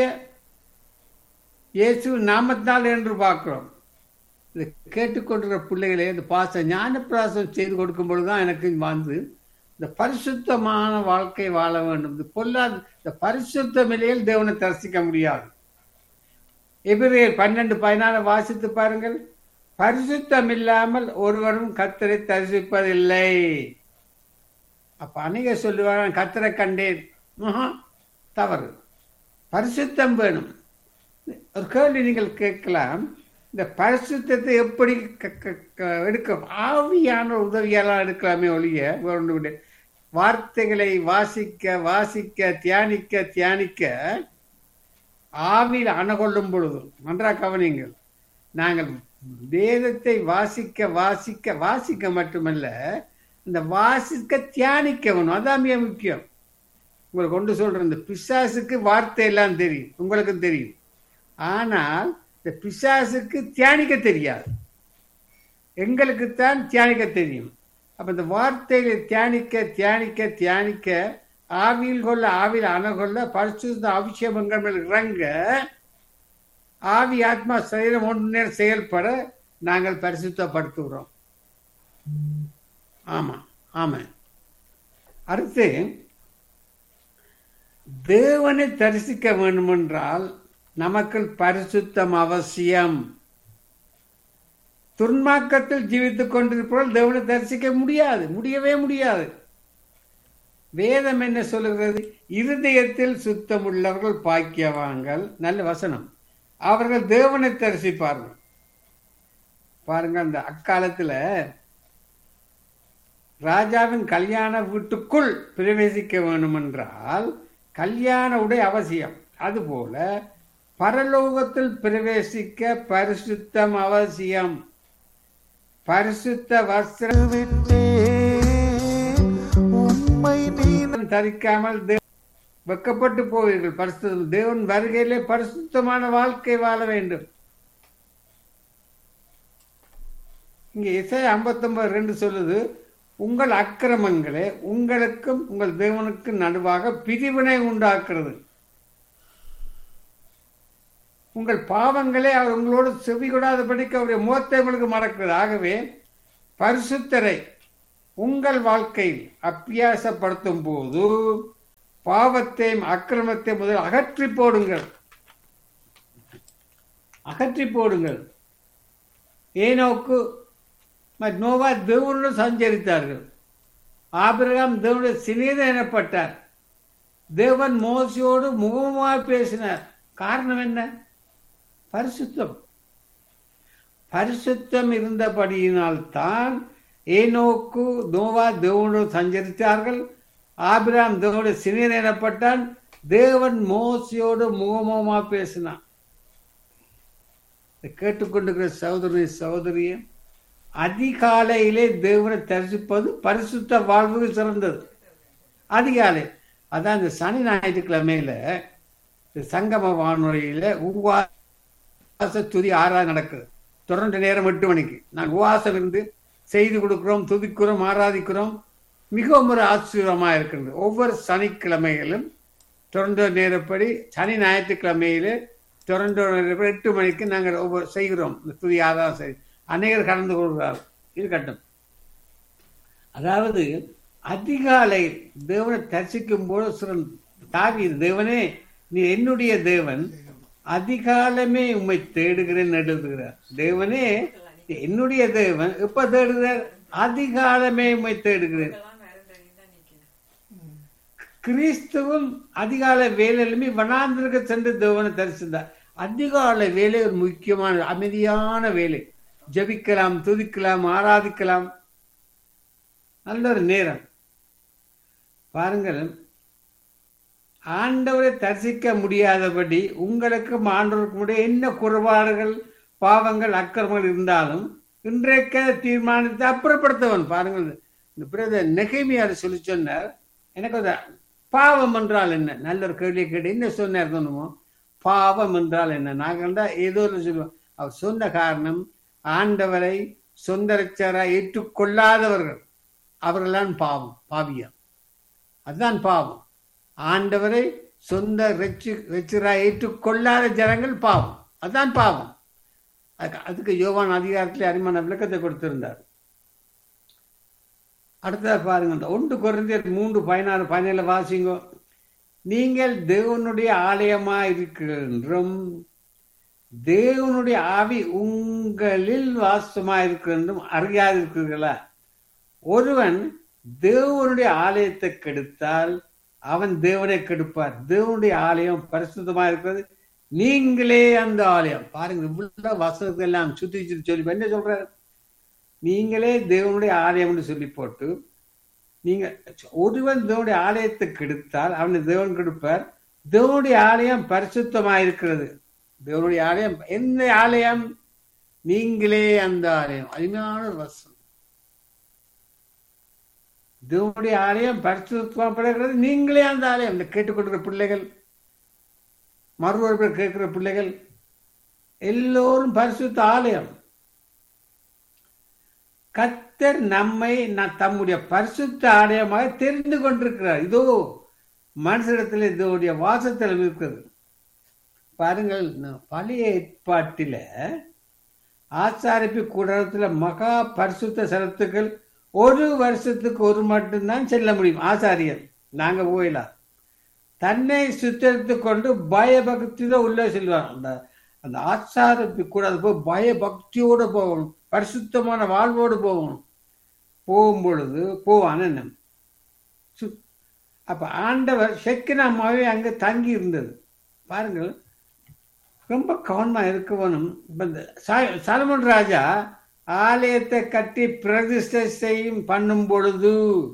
இயேசு நாமத்தால் என்று பார்க்கிறோம் இதை கேட்டுக்கொண்டிருக்கிற பிள்ளைகளே இந்த பாச ஞானப்பிராசம் செய்து கொடுக்கும் பொழுதுதான் எனக்கு வந்து இந்த பரிசுத்தமான வாழ்க்கை வாழ வேண்டும் இந்த பொல்லாத இந்த பரிசுத்த நிலையில் தேவனை தரிசிக்க முடியாது எபிரேயர் பன்னெண்டு பதினாலு வாசித்து பாருங்கள் பரிசுத்தம் இல்லாமல் ஒருவரும் கத்தரை தரிசிப்பதில்லை அப்ப அநேக சொல்லுவாங்க கத்தரை கண்டேன் ஆஹா, தவறு பரிசுத்தம் வேணும் ஒரு கேள்வி நீங்கள் கேட்கலாம் இந்த பரிசுத்தத்தை எப்படி க- க- க- எடுக்க ஆவியான உதவியாலாம் எடுக்கலாமே ஒழிய வேற ஒண்ணும் இல்லை. வார்த்தைகளை வாசிக்க வாசிக்க தியானிக்க தியானிக்க ஆவியில் அணகொள்ளும் பொழுது நன்றா கவனிங்கள் நாங்கள் வேதத்தை வாசிக்க வாசிக்க வாசிக்க மட்டுமல்ல இந்த வாசிக்க தியானிக்க வேணும் அதான் மிக முக்கியம் உங்களுக்கு கொண்டு சொல்றேன் இந்த பிசாசுக்கு வார்த்தை எல்லாம் தெரியும் உங்களுக்கும் தெரியும் ஆனால் இந்த பிசாசுக்கு தியானிக்க தெரியாது எங்களுக்குத்தான் தியானிக்க தெரியும் அப்ப இந்த வார்த்தைகளை தியானிக்க தியானிக்க தியானிக்க ஆவியில் கொள்ள ஆவியில் அணகொள்ள பரிசுத்த அபிஷேகங்கள் மேல் இறங்க ஆவி ஆத்மா சரீரம் ஒன்று நேரம் செயல்பட நாங்கள் பரிசுத்தப்படுத்துகிறோம் ஆமா ஆமா அடுத்து தேவனை தரிசிக்க வேண்டுமென்றால் நமக்குள் பரிசுத்தம் அவசியம் துன்மாக்கத்தில் ஜீவித்துக் கொண்டிருப்பவர்கள் தேவனை தரிசிக்க முடியாது முடியவே முடியாது வேதம் என்ன சொல்லுகிறது இருதயத்தில் சுத்தம் உள்ளவர்கள் பாக்கியவான்கள் நல்ல வசனம் அவர்கள் தேவனை தரிசிப்பார்கள் பாருங்க அந்த அக்காலத்துல ராஜாவின் கல்யாண வீட்டுக்குள் பிரவேசிக்க வேண்டுமென்றால் கல்யாண உடை அவசியம் அதுபோல பரலோகத்தில் பிரவேசிக்க பரிசுத்தம் அவசியம் பரிசுத்த வஸ்திரம் உம்மை நீ தரிக்காமல் தே- வெக்கப்பட்டு போவீர்கள் பரிசுத்தம் தேவன் வருகையிலே பரிசுத்தமான வாழ்க்கை வாழ வேண்டும் இங்க இசை ஐம்பத்தொன்பது ரெண்டு சொல்லுது உங்கள் அக்கிரமங்களே உங்களுக்கும் உங்கள் தேவனுக்கும் நடுவாக பிரிவினை உண்டாக்குறது உங்கள் பாவங்களே அவர் உங்களோடு செவி கொடாதபடிக்கு அவருடைய முகத்தை உங்களுக்கு மறக்கிறது ஆகவே பரிசுத்தரை உங்கள் வாழ்க்கையில் அப்பியாசப்படுத்தும் போது பாவத்தையும் அக்கிரமத்தையும் முதல் அகற்றி போடுங்கள் அகற்றி போடுங்கள் ஏனோக்கு மற்ற நோவா தேவனோடு சஞ்சரித்தார்கள் ஆபிரகாம் தேவனுடைய சிநேதம் எனப்பட்டார் தேவன் மோசையோடு முகமாக பேசினார் காரணம் என்ன பரிசுத்தம் பரிசுத்தம் இருந்தபடியினால் தான் ஏனோக்கு நோவா தேவனோடு சஞ்சரித்தார்கள் ஆபிராம் தேவனோட சிநேதம் எனப்பட்டான் தேவன் மோசையோடு முகமுகமாக பேசினான் இதை கேட்டுக்கொண்டிருக்கிற சகோதரி சகோதரியே அதிகாலையிலே தேவனை தரிசிப்பது பரிசுத்த வாழ்வுக்கு சிறந்தது அதிகாலை அதான் இந்த சனி ஞாயிற்றுக்கிழமையில இந்த சங்கம வானொலியில உபவாச துதி ஆறாவது நடக்குது தொடர்ந்து நேரம் எட்டு மணிக்கு நான் உபவாசம் இருந்து செய்து கொடுக்கிறோம் துதிக்கிறோம் ஆராதிக்கிறோம் மிகவும் ஒரு ஆச்சரியமா இருக்கின்றது ஒவ்வொரு சனிக்கிழமைகளும் தொடர்ந்து நேரப்படி சனி ஞாயிற்றுக்கிழமையிலே தொடர்ந்து நேரப்படி எட்டு மணிக்கு நாங்கள் ஒவ்வொரு செய்கிறோம் இந்த துதி ஆராதனை செய் அநேகர் கலந்து கொள்கிறார் இருக்கட்டும் அதாவது அதிகாலை தேவனை தரிசிக்கும் போது சிறந்த தாவி தேவனே நீ என்னுடைய தேவன் அதிகாலமே உம்மை தேடுகிறேன் எழுதுகிறார் தேவனே என்னுடைய தேவன் எப்ப தேடுகிறார் அதிகாலமே உம்மை தேடுகிறேன் கிறிஸ்துவும் அதிகால வேலையிலுமே வனாந்திரக்க சென்று தேவனை தரிசித்தார் அதிகால வேலை ஒரு முக்கியமான அமைதியான வேலை ஜபிக்கலாம் துதிக்கலாம் ஆராதிக்கலாம் நல்ல ஒரு நேரம் பாருங்கள் ஆண்டவரை தரிசிக்க முடியாதபடி உங்களுக்கும் ஆண்டவருக்கும் முடிய என்ன குறைபாடுகள் பாவங்கள் அக்கிரமங்கள் இருந்தாலும் இன்றைக்க தீர்மானித்து அப்புறப்படுத்தவன் பாருங்கள் இந்த பிரதர் நெகைமையார் சொல்லி சொன்னார் எனக்கு ஒரு பாவம் என்றால் என்ன நல்ல ஒரு கேள்வியை கேட்டு என்ன சொன்னார் சொன்னமோ பாவம் என்றால் என்ன நாங்கள் தான் ஏதோ ஒரு சொல்லுவோம் அவர் சொன்ன காரணம் ஆண்டவரை சொந்த ரச்சராக ஏற்றுக்கொள்ளாதவர்கள் அவர்கள்தான் பாவம் பாவியம் அதுதான் பாவம் ஆண்டவரை சொந்த ரெச்சு ரெச்சராக ஏற்றுக்கொள்ளாத ஜனங்கள் பாவம் அதுதான் பாவம் அதுக்கு அதுக்கு யோவான் அதிகாரத்தில் அரிமான விளக்கத்தை கொடுத்திருந்தார் அடுத்ததாக பாருங்க இந்த ஒன்று குறைந்தர் மூன்று பதினாறு பதினேழு வாசிங்கோ நீங்கள் தேவனுடைய ஆலயமா இருக்கின்றும் தேவனுடைய ஆவி உங்களில் வாசமா இருக்கின்றும் அறியாதிருக்கிறீர்களா ஒருவன் தேவனுடைய ஆலயத்தை கெடுத்தால் அவன் தேவனை கெடுப்பார் தேவனுடைய ஆலயம் பரிசுத்தமா இருக்கிறது நீங்களே அந்த ஆலயம் பாருங்க இவ்வளவு வசனத்தை எல்லாம் சுத்தி சுத்தி சொல்லி என்ன சொல்றாரு நீங்களே தேவனுடைய ஆலயம்னு சொல்லி போட்டு நீங்க ஒருவன் தேவனுடைய ஆலயத்தை கெடுத்தால் அவனை தேவன் கெடுப்பார் தேவனுடைய ஆலயம் பரிசுத்தமா இருக்கிறது தேவனுடைய ஆலயம் எந்த ஆலயம் நீங்களே அந்த ஆலயம் அருமையான ஒரு வசனம் தேவனுடைய ஆலயம் பரிசுத்தமாப்படுகிறது நீங்களே அந்த ஆலயம் இந்த கேட்டுக்கொண்டிருக்கிற பிள்ளைகள் மறுவர்கள் கேட்கிற பிள்ளைகள் எல்லோரும் பரிசுத்த ஆலயம் கத்தர் நம்மை நான் தம்முடைய பரிசுத்த ஆலயமாக தெரிந்து கொண்டிருக்கிறார் இதோ மனுஷிடத்தில் இதோடைய வாசத்தில் இருக்கிறது பாருங்கள் பழைய ஏற்பாட்டில ஆச்சாரிப்பு கூடத்துல மகா பரிசுத்த சரத்துக்கள் ஒரு வருஷத்துக்கு ஒரு மட்டும்தான் செல்ல முடியும் ஆசாரியர் நாங்க போயிடலாம் தன்னை சுத்தரித்து கொண்டு பயபக்தியில உள்ள செல்வார் அந்த அந்த ஆச்சாரப்பி கூட அது போய் பயபக்தியோடு போகணும் பரிசுத்தமான வாழ்வோடு போகணும் போகும் பொழுது போவான் என்ன அப்ப ஆண்டவர் செக்கினாமாவே அங்க தங்கி இருந்தது பாருங்கள் ரொம்ப கவனமா இருக்கவனும் இந்த சலமன் ராஜா ஆலயத்தை கட்டி பிரதிஷ்டை செய்யும் பண்ணும் பொழுது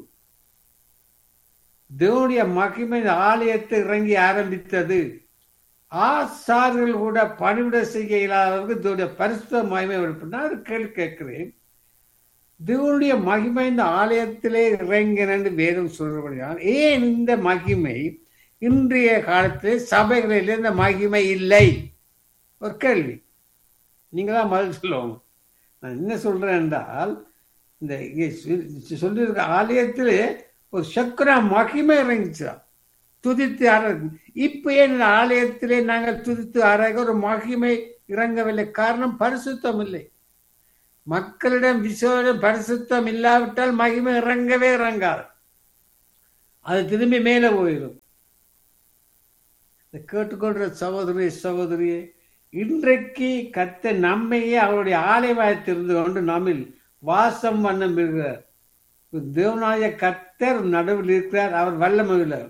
தேவனுடைய மகிமை ஆலயத்தை இறங்கி ஆரம்பித்தது ஆசார்கள் கூட பணிவிட செய்ய இல்லாதவருக்கு தேவனுடைய பரிசுத்த மகிமை நான் கேள்வி கேட்கிறேன் தேவனுடைய மகிமை இந்த ஆலயத்திலே இறங்கினு வேதம் சொல்றபடியால் ஏன் இந்த மகிமை இன்றைய காலத்தில் சபைகளில் இந்த மகிமை இல்லை ஒரு கேள்வி நீங்க தான் பதில் சொல்லுவாங்க நான் என்ன சொல்றேன் என்றால் இந்த சொல்லியிருக்க ஆலயத்தில் ஒரு சக்கரா மகிமை இறங்கிச்சா துதித்து ஆர இப்ப ஏன் இந்த ஆலயத்திலே நாங்கள் துதித்து ஆராய ஒரு மகிமை இறங்கவில்லை காரணம் பரிசுத்தம் இல்லை மக்களிடம் விசுவாசம் பரிசுத்தம் இல்லாவிட்டால் மகிமை இறங்கவே இறங்காது அது திரும்பி மேலே போயிடும் இதை கேட்டுக்கொள்ற சகோதரி சகோதரியே இன்றைக்கு கத்த நம்மையே அவருடைய ஆலயமாயத்திருந்து கொண்டு நம்மில் வாசம் வண்ணம் இருக்கிறார் தேவனாய கத்தர் நடுவில் இருக்கிறார் அவர் வல்லமையுள்ளார்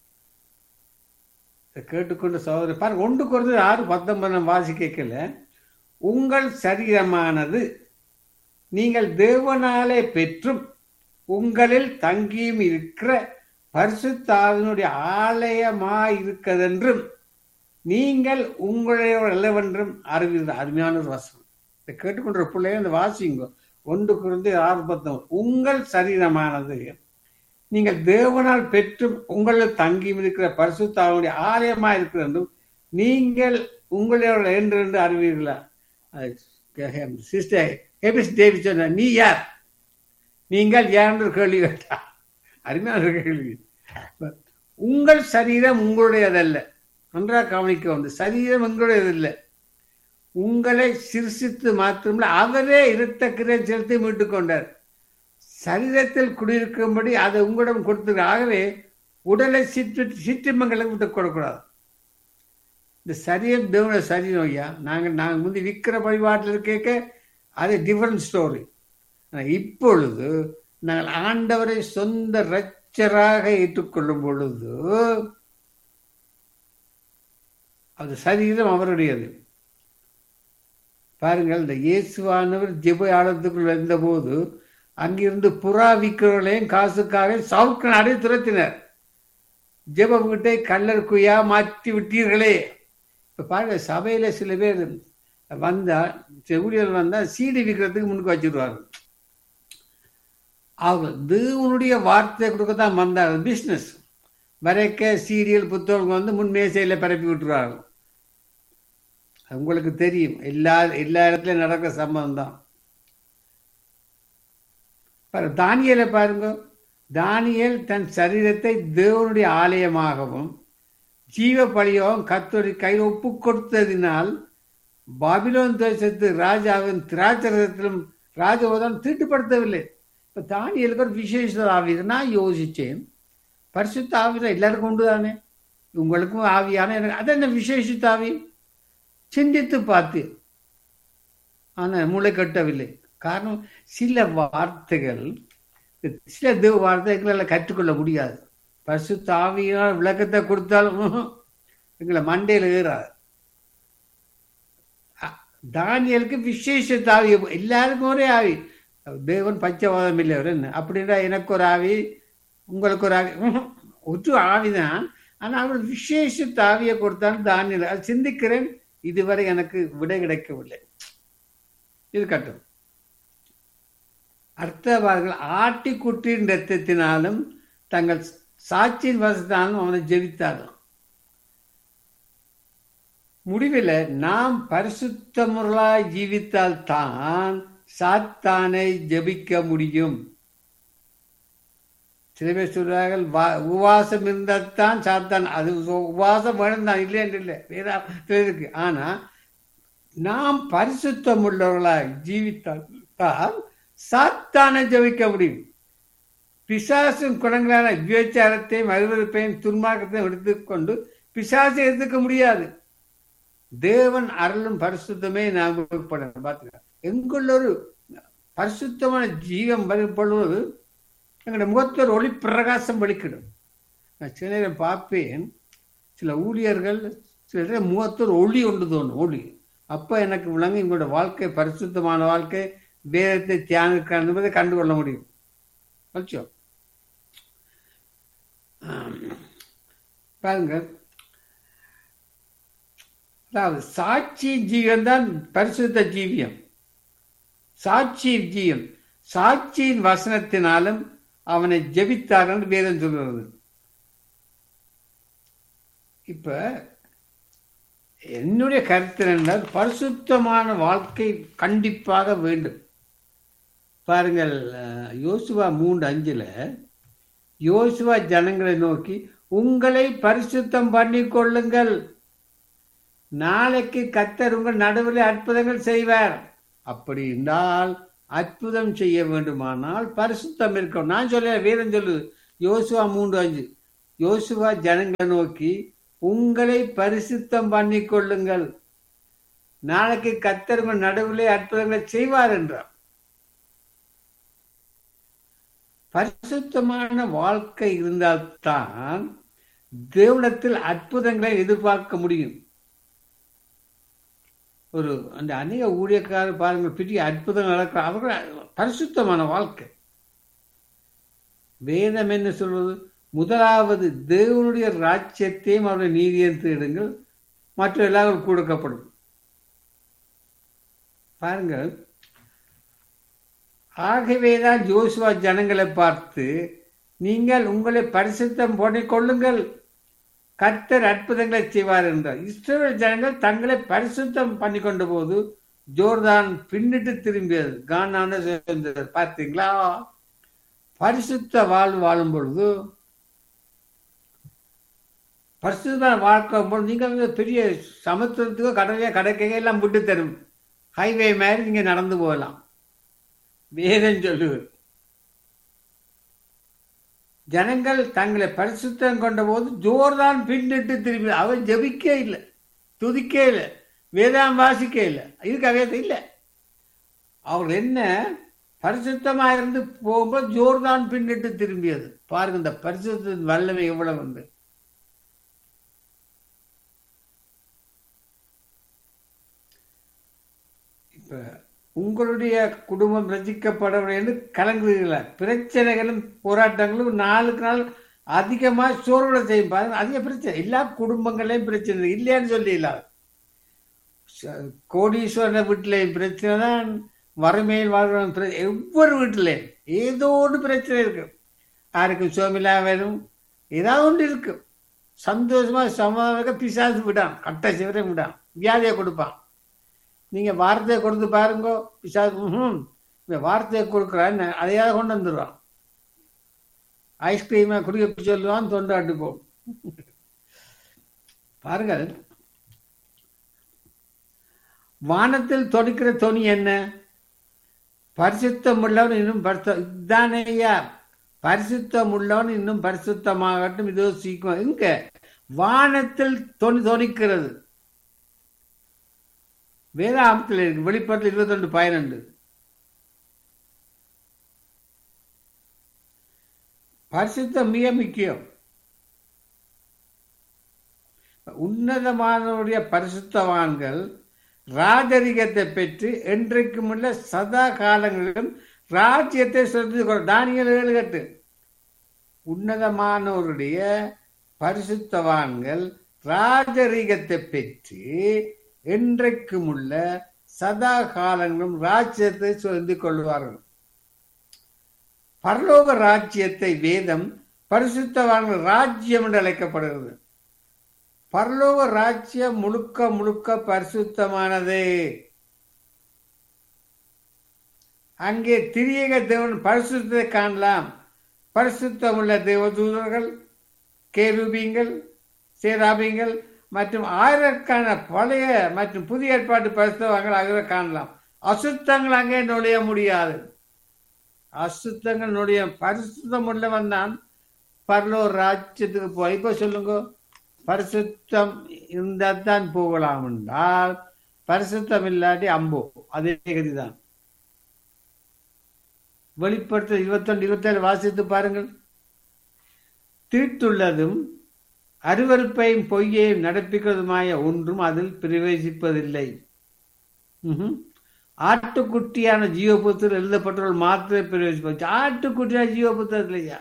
இதை கேட்டுக்கொண்டு சகோதரி பாருங்க ஒன்று குறைஞ்சது ஆறு பத்தொன்பது வாசி கேட்கல உங்கள் சரீரமானது நீங்கள் தேவனாலே பெற்றும் உங்களில் தங்கியும் இருக்கிற பரிசுத்தாவினுடைய ஆலயமாய் இருக்கதென்றும் நீங்கள் உங்களுடைய அல்லவென்றும் அறிவீர்கள் அருமையான ஒரு வசனம் இதை கேட்டுக்கொண்ட பிள்ளைய இந்த வாசிங்க ஒன்று குறைந்து ஆறு பத்தம் உங்கள் சரீரமானது நீங்கள் தேவனால் பெற்றும் உங்களில் தங்கியும் இருக்கிற பரிசுத்தாவுடைய ஆலயமா இருக்கிறதும் நீங்கள் உங்களோட என்று என்று அறிவீர்களா சிஸ்டர் எபிஸ் தேவி சொன்ன நீ யார் நீங்கள் யார் என்று கேள்வி கேட்டா அருமையான கேள்வி உங்கள் சரீரம் உங்களுடையதல்ல நன்றாக கவனிக்க வந்து சரீரம் உங்களுடையதில்லை உங்களை சிருஷித்து மாத்திரமில்ல அவரே இருத்த கிரை செலுத்தி மீட்டுக் கொண்டார் சரீரத்தில் குடியிருக்கும்படி அதை உங்களிடம் கொடுத்து ஆகவே உடலை சிற்று சிற்றிமங்களுக்கு விட்டு கொடுக்கூடாது இந்த சரீரம் தேவன சரீரம் ஐயா நாங்கள் நாங்கள் முந்தி விற்கிற வழிபாட்டில் கேட்க அது டிஃப்ரெண்ட் ஸ்டோரி ஆனால் இப்பொழுது நாங்கள் ஆண்டவரை சொந்த ரச்சராக ஏற்றுக்கொள்ளும் பொழுது அது சரீரம் அவருடையது பாருங்கள் இந்த இயேசுவானவர் ஜெப ஆழத்துக்குள் வந்தபோது அங்கிருந்து புறா விற்கிறவர்களையும் காசுக்காக சவுக்கு நாடே துரத்தினர் ஜெப வீட்டை கல்லர் குயா மாற்றி விட்டீர்களே இப்ப பாருங்க சபையில சில பேர் வந்தா ஊழியர் வந்தா சீடி விற்கிறதுக்கு முன்னுக்கு வச்சிருவாங்க அவங்க தேவனுடைய வார்த்தை கொடுக்கத்தான் வந்தாங்க பிஸ்னஸ் வரைக்க சீரியல் புத்தகம் வந்து முன் மேசையில் பரப்பி விட்டுருவாங்க உங்களுக்கு தெரியும் எல்லா எல்லா இடத்துலையும் நடக்கிற சம்பவம் தான் பாரு தானியலை பாருங்க தானியல் தன் சரீரத்தை தேவனுடைய ஆலயமாகவும் ஜீவ பலியாகவும் கத்தோடி கையில் ஒப்பு கொடுத்ததினால் பாபிலோன் தேசத்து ராஜாவின் திராட்சரத்திலும் ராஜபோதம் தீட்டுப்படுத்தவில்லை இப்போ தானியலுக்கு ஒரு விசேஷ ஆவி நான் யோசித்தேன் பரிசுத்த ஆவிதான் எல்லாருக்கும் உண்டு தானே உங்களுக்கும் ஆவியான எனக்கு அது என்ன விசேஷித்த ஆவி சிந்தித்து பார்த்து ஆனால் மூளை கட்டவில்லை காரணம் சில வார்த்தைகள் சில தேவ வார்த்தைகளை கற்றுக்கொள்ள முடியாது பரிசுத்த ஆவியினால் விளக்கத்தை கொடுத்தாலும் எங்களை மண்டையில் ஏறாது தானியலுக்கு விசேஷ ஆவி எல்லாருக்கும் ஒரே ஆவி தேவன் பச்சைவாதம் இல்லை அவர் என்ன அப்படின்னா எனக்கு ஒரு ஆவி உங்களுக்கு ஒரு ஆவி ஒற்று ஆவிதான் ஆனால் அவர் விசேஷ ஆவியை கொடுத்தாலும் தானியல் அது சிந்திக்கிறேன் இதுவரை எனக்கு விடை கிடைக்கவில்லை இருக்கட்டும் அர்த்தவார்கள் ஆட்டிக்குட்டியின் ரத்தத்தினாலும் தங்கள் சாட்சியின் வசத்தாலும் அவனை ஜெபித்தார்கள் முடிவில் நாம் பரிசுத்த முறையாய் ஜீவித்தால் தான் சாத்தானை ஜபிக்க முடியும் சில பேர் சொல்றார்கள் உபவாசம் இருந்தால் தான் சாத்தான் அது உபவாசம் வேணும் தான் இல்லை என்று இல்லை வேற இருக்கு ஆனா நாம் பரிசுத்தம் உள்ளவர்களாய் ஜீவித்தால் தான் சாத்தானை ஜபிக்க முடியும் பிசாசின் குணங்களான விபச்சாரத்தையும் அருவறுப்பையும் துன்மார்க்கத்தையும் எடுத்துக்கொண்டு பிசாசை எடுத்துக்க முடியாது தேவன் அருளும் பரிசுத்தமே நாம் பார்த்துக்கலாம் எங்குள்ள ஒரு பரிசுத்தமான ஜீவம் வரும்பொழுது எங்களுடைய முகத்தில் ஒரு ஒளி பிரகாசம் வெளிக்கிடும் நான் சில நேரம் பார்ப்பேன் சில ஊழியர்கள் சில நேரம் முகத்தில் ஒளி ஒன்று தோணும் ஒளி அப்போ எனக்கு விளங்கு எங்களோட வாழ்க்கை பரிசுத்தமான வாழ்க்கை வேதத்தை தியானிக்க என்பதை கண்டுகொள்ள முடியும் வச்சோம் பாருங்கள் அதாவது சாட்சி ஜீவன் தான் பரிசுத்த ஜீவியம் சாட்சி ஜீவம் சாட்சியின் வசனத்தினாலும் அவனை ஜெபித்தார் என்று வேதம் சொல்கிறது இப்ப என்னுடைய கருத்து என்றால் பரிசுத்தமான வாழ்க்கை கண்டிப்பாக வேண்டும் பாருங்கள் யோசுவா மூன்று அஞ்சுல யோசுவா ஜனங்களை நோக்கி உங்களை பரிசுத்தம் பண்ணி கொள்ளுங்கள் நாளைக்கு கத்தர் உங்கள் நடுவில் அற்புதங்கள் செய்வார் அப்படி இருந்தால் அற்புதம் செய்ய வேண்டுமானால் பரிசுத்தம் இருக்கும் நான் சொல்ல வேதம் சொல்லு யோசுவா மூன்று அஞ்சு யோசுவா ஜனங்களை நோக்கி உங்களை பரிசுத்தம் பண்ணி கொள்ளுங்கள் நாளைக்கு கத்தருங்க நடுவிலே அற்புதங்களை செய்வார் என்றார் பரிசுத்தமான வாழ்க்கை இருந்தால்தான் தேவனத்தில் அற்புதங்களை எதிர்பார்க்க முடியும் ஒரு அந்த அநேக ஊழியக்காரர் பாருங்க பெரிய அற்புதம் நடக்கிற அவர்கள் பரிசுத்தமான வாழ்க்கை வேதம் என்ன சொல்வது முதலாவது தேவனுடைய ராஜ்யத்தையும் அவருடைய நீதியை தேடுங்கள் மற்ற எல்லாரும் கொடுக்கப்படும் பாருங்கள் ஆகவேதான் ஜோசுவா ஜனங்களை பார்த்து நீங்கள் உங்களை பரிசுத்தம் பண்ணிக் கொள்ளுங்கள் கர்த்தர் அற்புதங்களை செய்வார் என்றார் இஸ்ரேல் ஜனங்கள் தங்களை பரிசுத்தம் பண்ணி கொண்ட போது ஜோர்தான் பின்னிட்டு திரும்பியது கானான சேர்ந்தது பார்த்தீங்களா பரிசுத்த வாழ்வு வாழும் பொழுது பரிசுத்த வாழ்க்கை போது நீங்க வந்து பெரிய சமுத்திரத்துக்கோ கடலையோ கடற்கையோ எல்லாம் விட்டு தரும் ஹைவே மாதிரி நீங்க நடந்து போகலாம் வேதம் சொல்லுவது ஜனங்கள் தங்களை பரிசுத்தம் கொண்ட போது ஜோர்தான் பின்னிட்டு திரும்பி அவன் ஜபிக்கே இல்லை துதிக்கே இல்லை வேதாம் வாசிக்க இல்லை இதுக்கு வேதம் இல்லை அவர் என்ன பரிசுத்தமா இருந்து போகும்போது ஜோர்தான் பின்னிட்டு திரும்பியது பாருங்க இந்த பரிசுத்தின் வல்லமை எவ்வளவு வந்து இப்ப உங்களுடைய குடும்பம் ரசிக்கப்படவில்லை என்று கலங்குறீங்களா பிரச்சனைகளும் போராட்டங்களும் நாளுக்கு நாள் அதிகமா சோர்வுட செய்யும் பாருங்க அதிக பிரச்சனை எல்லா குடும்பங்களையும் பிரச்சனை இல்லையான்னு சொல்லிடலாம் கோடீஸ்வரன வீட்டிலையும் பிரச்சனை தான் வறுமையில் வாழ்கிற ஒவ்வொரு வீட்டிலையும் ஏதோ ஒன்று பிரச்சனை இருக்கு யாருக்கும் சோமிலா வேணும் ஏதாவது ஒன்று இருக்கும் சந்தோஷமா சமாதான பிசாசு விடான் கட்ட சிவரம் விடான் வியாதியை கொடுப்பான் நீங்க வார்த்தையை கொடுத்து பாருங்க பிசாசு ம் இந்த வார்த்தையை கொடுக்குறான் அதையாவது கொண்டு வந்துடுவான் ஐஸ்கிரீமை குடிக்க சொல்லுவான் தொண்டாட்டு போகும் பாருங்கள் வானத்தில் தொடுக்கிற துணி என்ன பரிசுத்தம் உள்ளவன் இன்னும் பரிசு இதானேயா பரிசுத்தம் உள்ளவன் இன்னும் பரிசுத்தமாகட்டும் இதோ சீக்கிரம் எங்க வானத்தில் தொனி தொனிக்கிறது வேதாமத்தில் இருக்கு வெளிப்பாட்டில் இருபத்தி ரெண்டு பதினெண்டு பரிசுத்தம் மிக முக்கியம் உன்னதமானவருடைய பரிசுத்தவான்கள் ராஜரிகத்தை பெற்று என்றைக்கும் உள்ள சதா காலங்களிலும் ராஜ்யத்தை சொல்லி தானியல் ஏழு கட்டு உன்னதமானவருடைய பரிசுத்தவான்கள் ராஜரிகத்தை பெற்று என்றைக்கும் உள்ள சதா காலங்களும் ராஜ்யத்தை சொல்ந்து கொள்வார்கள் பரலோக ராஜ்யத்தை வேதம் பரிசுத்தவான்கள் ராஜ்யம் என்று அழைக்கப்படுகிறது பரலோக ராஜ்யம் முழுக்க முழுக்க பரிசுத்தமானது அங்கே திரியக தேவன் பரிசுத்தத்தை காணலாம் பரிசுத்தம் உள்ள தேவதூதர்கள் கேருபீங்கள் சேராபிங்கள் மற்றும் ஆயிரக்கான பழைய மற்றும் புதிய ஏற்பாட்டு பரிசுத்தவங்கள் ஆகியோரை காணலாம் அசுத்தங்கள் அங்கே நுழைய முடியாது அசுத்தங்கள் நுழைய பரிசுத்தம் உள்ளவன் தான் பரலோர் ராஜ்யத்துக்கு போ இப்போ சொல்லுங்க பரிசுத்தம் இருந்தால் தான் போகலாம் என்றால் பரிசுத்தம் இல்லாட்டி அம்போ அதே கதிதான் வெளிப்படுத்த இருபத்தொன்று இருபத்தேழு வாசித்து பாருங்கள் தீட்டுள்ளதும் அருவறுப்பையும் பொய்யையும் நடப்பிக்கிறதுமாய ஒன்றும் அதில் பிரவேசிப்பதில்லை ஆட்டுக்குட்டியான ஜீவபுத்தர் எழுதப்பட்டவர்கள் மாத்திரை பிரவேசிப்பாச்சு ஆட்டுக்குட்டியான ஜீவபுத்தர் இல்லையா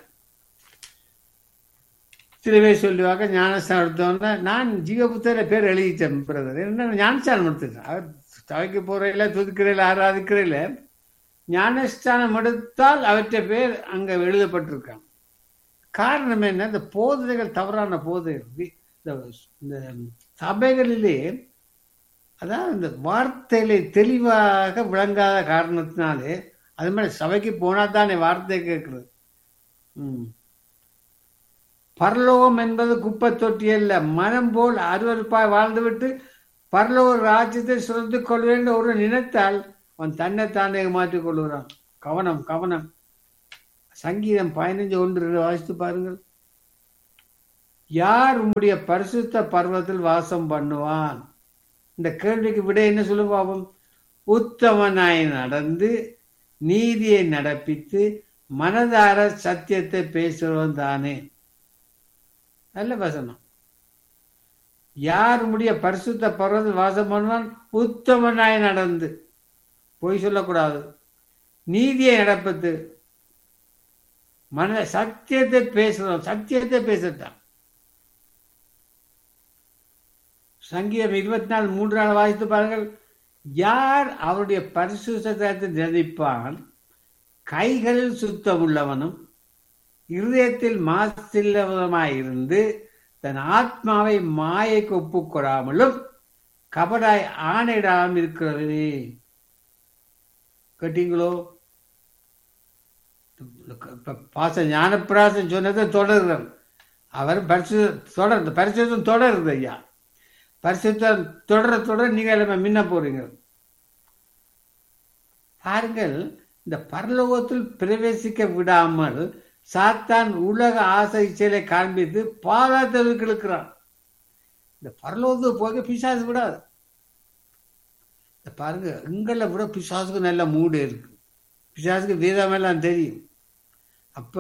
சில பேர் சொல்லுவாங்க ஞானஸ்தானம் எடுத்தோன்னா நான் ஜீவபுத்தர பேர் எழுதிட்டேன் பிரதர் என்ன ஞானஸ்தானம் எடுத்துட்டேன் அவர் சபைக்கு போறையில துதிக்கிறையில ஆராதிக்கிறையில ஞானஸ்தானம் எடுத்தால் அவற்றை பேர் அங்க எழுதப்பட்டிருக்காங்க காரணம் என்ன இந்த போதனைகள் தவறான போதைகள் இந்த சபைகளிலே அதான் இந்த வார்த்தையிலே தெளிவாக விளங்காத காரணத்தினாலே அது மாதிரி சபைக்கு போனா தானே வார்த்தை கேட்கறது ம் பரலோகம் என்பது குப்பை தொட்டி அல்ல மனம் போல் அருவறுப்பாய் வாழ்ந்துவிட்டு பரலோக ராஜ்யத்தை சுரந்து கொள்வேன் ஒரு நினைத்தால் அவன் தன்னைத்தானே மாற்றிக் கொள்கிறான் கவனம் கவனம் சங்கீதம் பதினஞ்சு ஒன்று வாசித்து பாருங்கள் யார் உம்முடைய பரிசுத்த பர்வத்தில் வாசம் பண்ணுவான் இந்த கேள்விக்கு விட என்ன சொல்ல பாவம் உத்தமனாய் நடந்து நீதியை நடப்பித்து மனதார சத்தியத்தை பேசுறவன் தானே நல்ல வசனம் யார் உம்முடைய பரிசுத்த பர்வத்தில் வாசம் பண்ணுவான் உத்தமனாய் நடந்து பொய் சொல்லக்கூடாது நீதியை நடப்பது மன சத்தியத்தை பேசுறோம் சத்தியத்தை பேசத்தான் சங்கீதம் இருபத்தி நாலு மூன்று நாள் வாசித்து பாருங்கள் யார் அவருடைய பரிசுத்தத்தை நினைப்பான் கைகளில் சுத்தம் உள்ளவனும் இருதயத்தில் மாசில்லவனுமாயிருந்து தன் ஆத்மாவை மாயைக்கு ஒப்புக்கொடாமலும் கபடாய் ஆணையிடாமல் இருக்கிறவரே கேட்டீங்களோ பாச ஞானப்பிராசம் சொன்னதை தொடர்கிறார் அவர் பரிசு தொடர்ந்து பரிசுத்தம் தொடருது ஐயா பரிசுத்தம் தொடர தொடர நீங்க எல்லாமே மின்ன போறீங்க பாருங்கள் இந்த பரலோகத்தில் பிரவேசிக்க விடாமல் சாத்தான் உலக ஆசை செயலை காண்பித்து பாதாத்தலுக்கு இழுக்கிறான் இந்த பரலோகத்துக்கு போக பிசாசு விடாது பாருங்க எங்களை விட பிசாசுக்கு நல்ல மூடு இருக்கு பிசாசுக்கு வேதமெல்லாம் தெரியும் அப்ப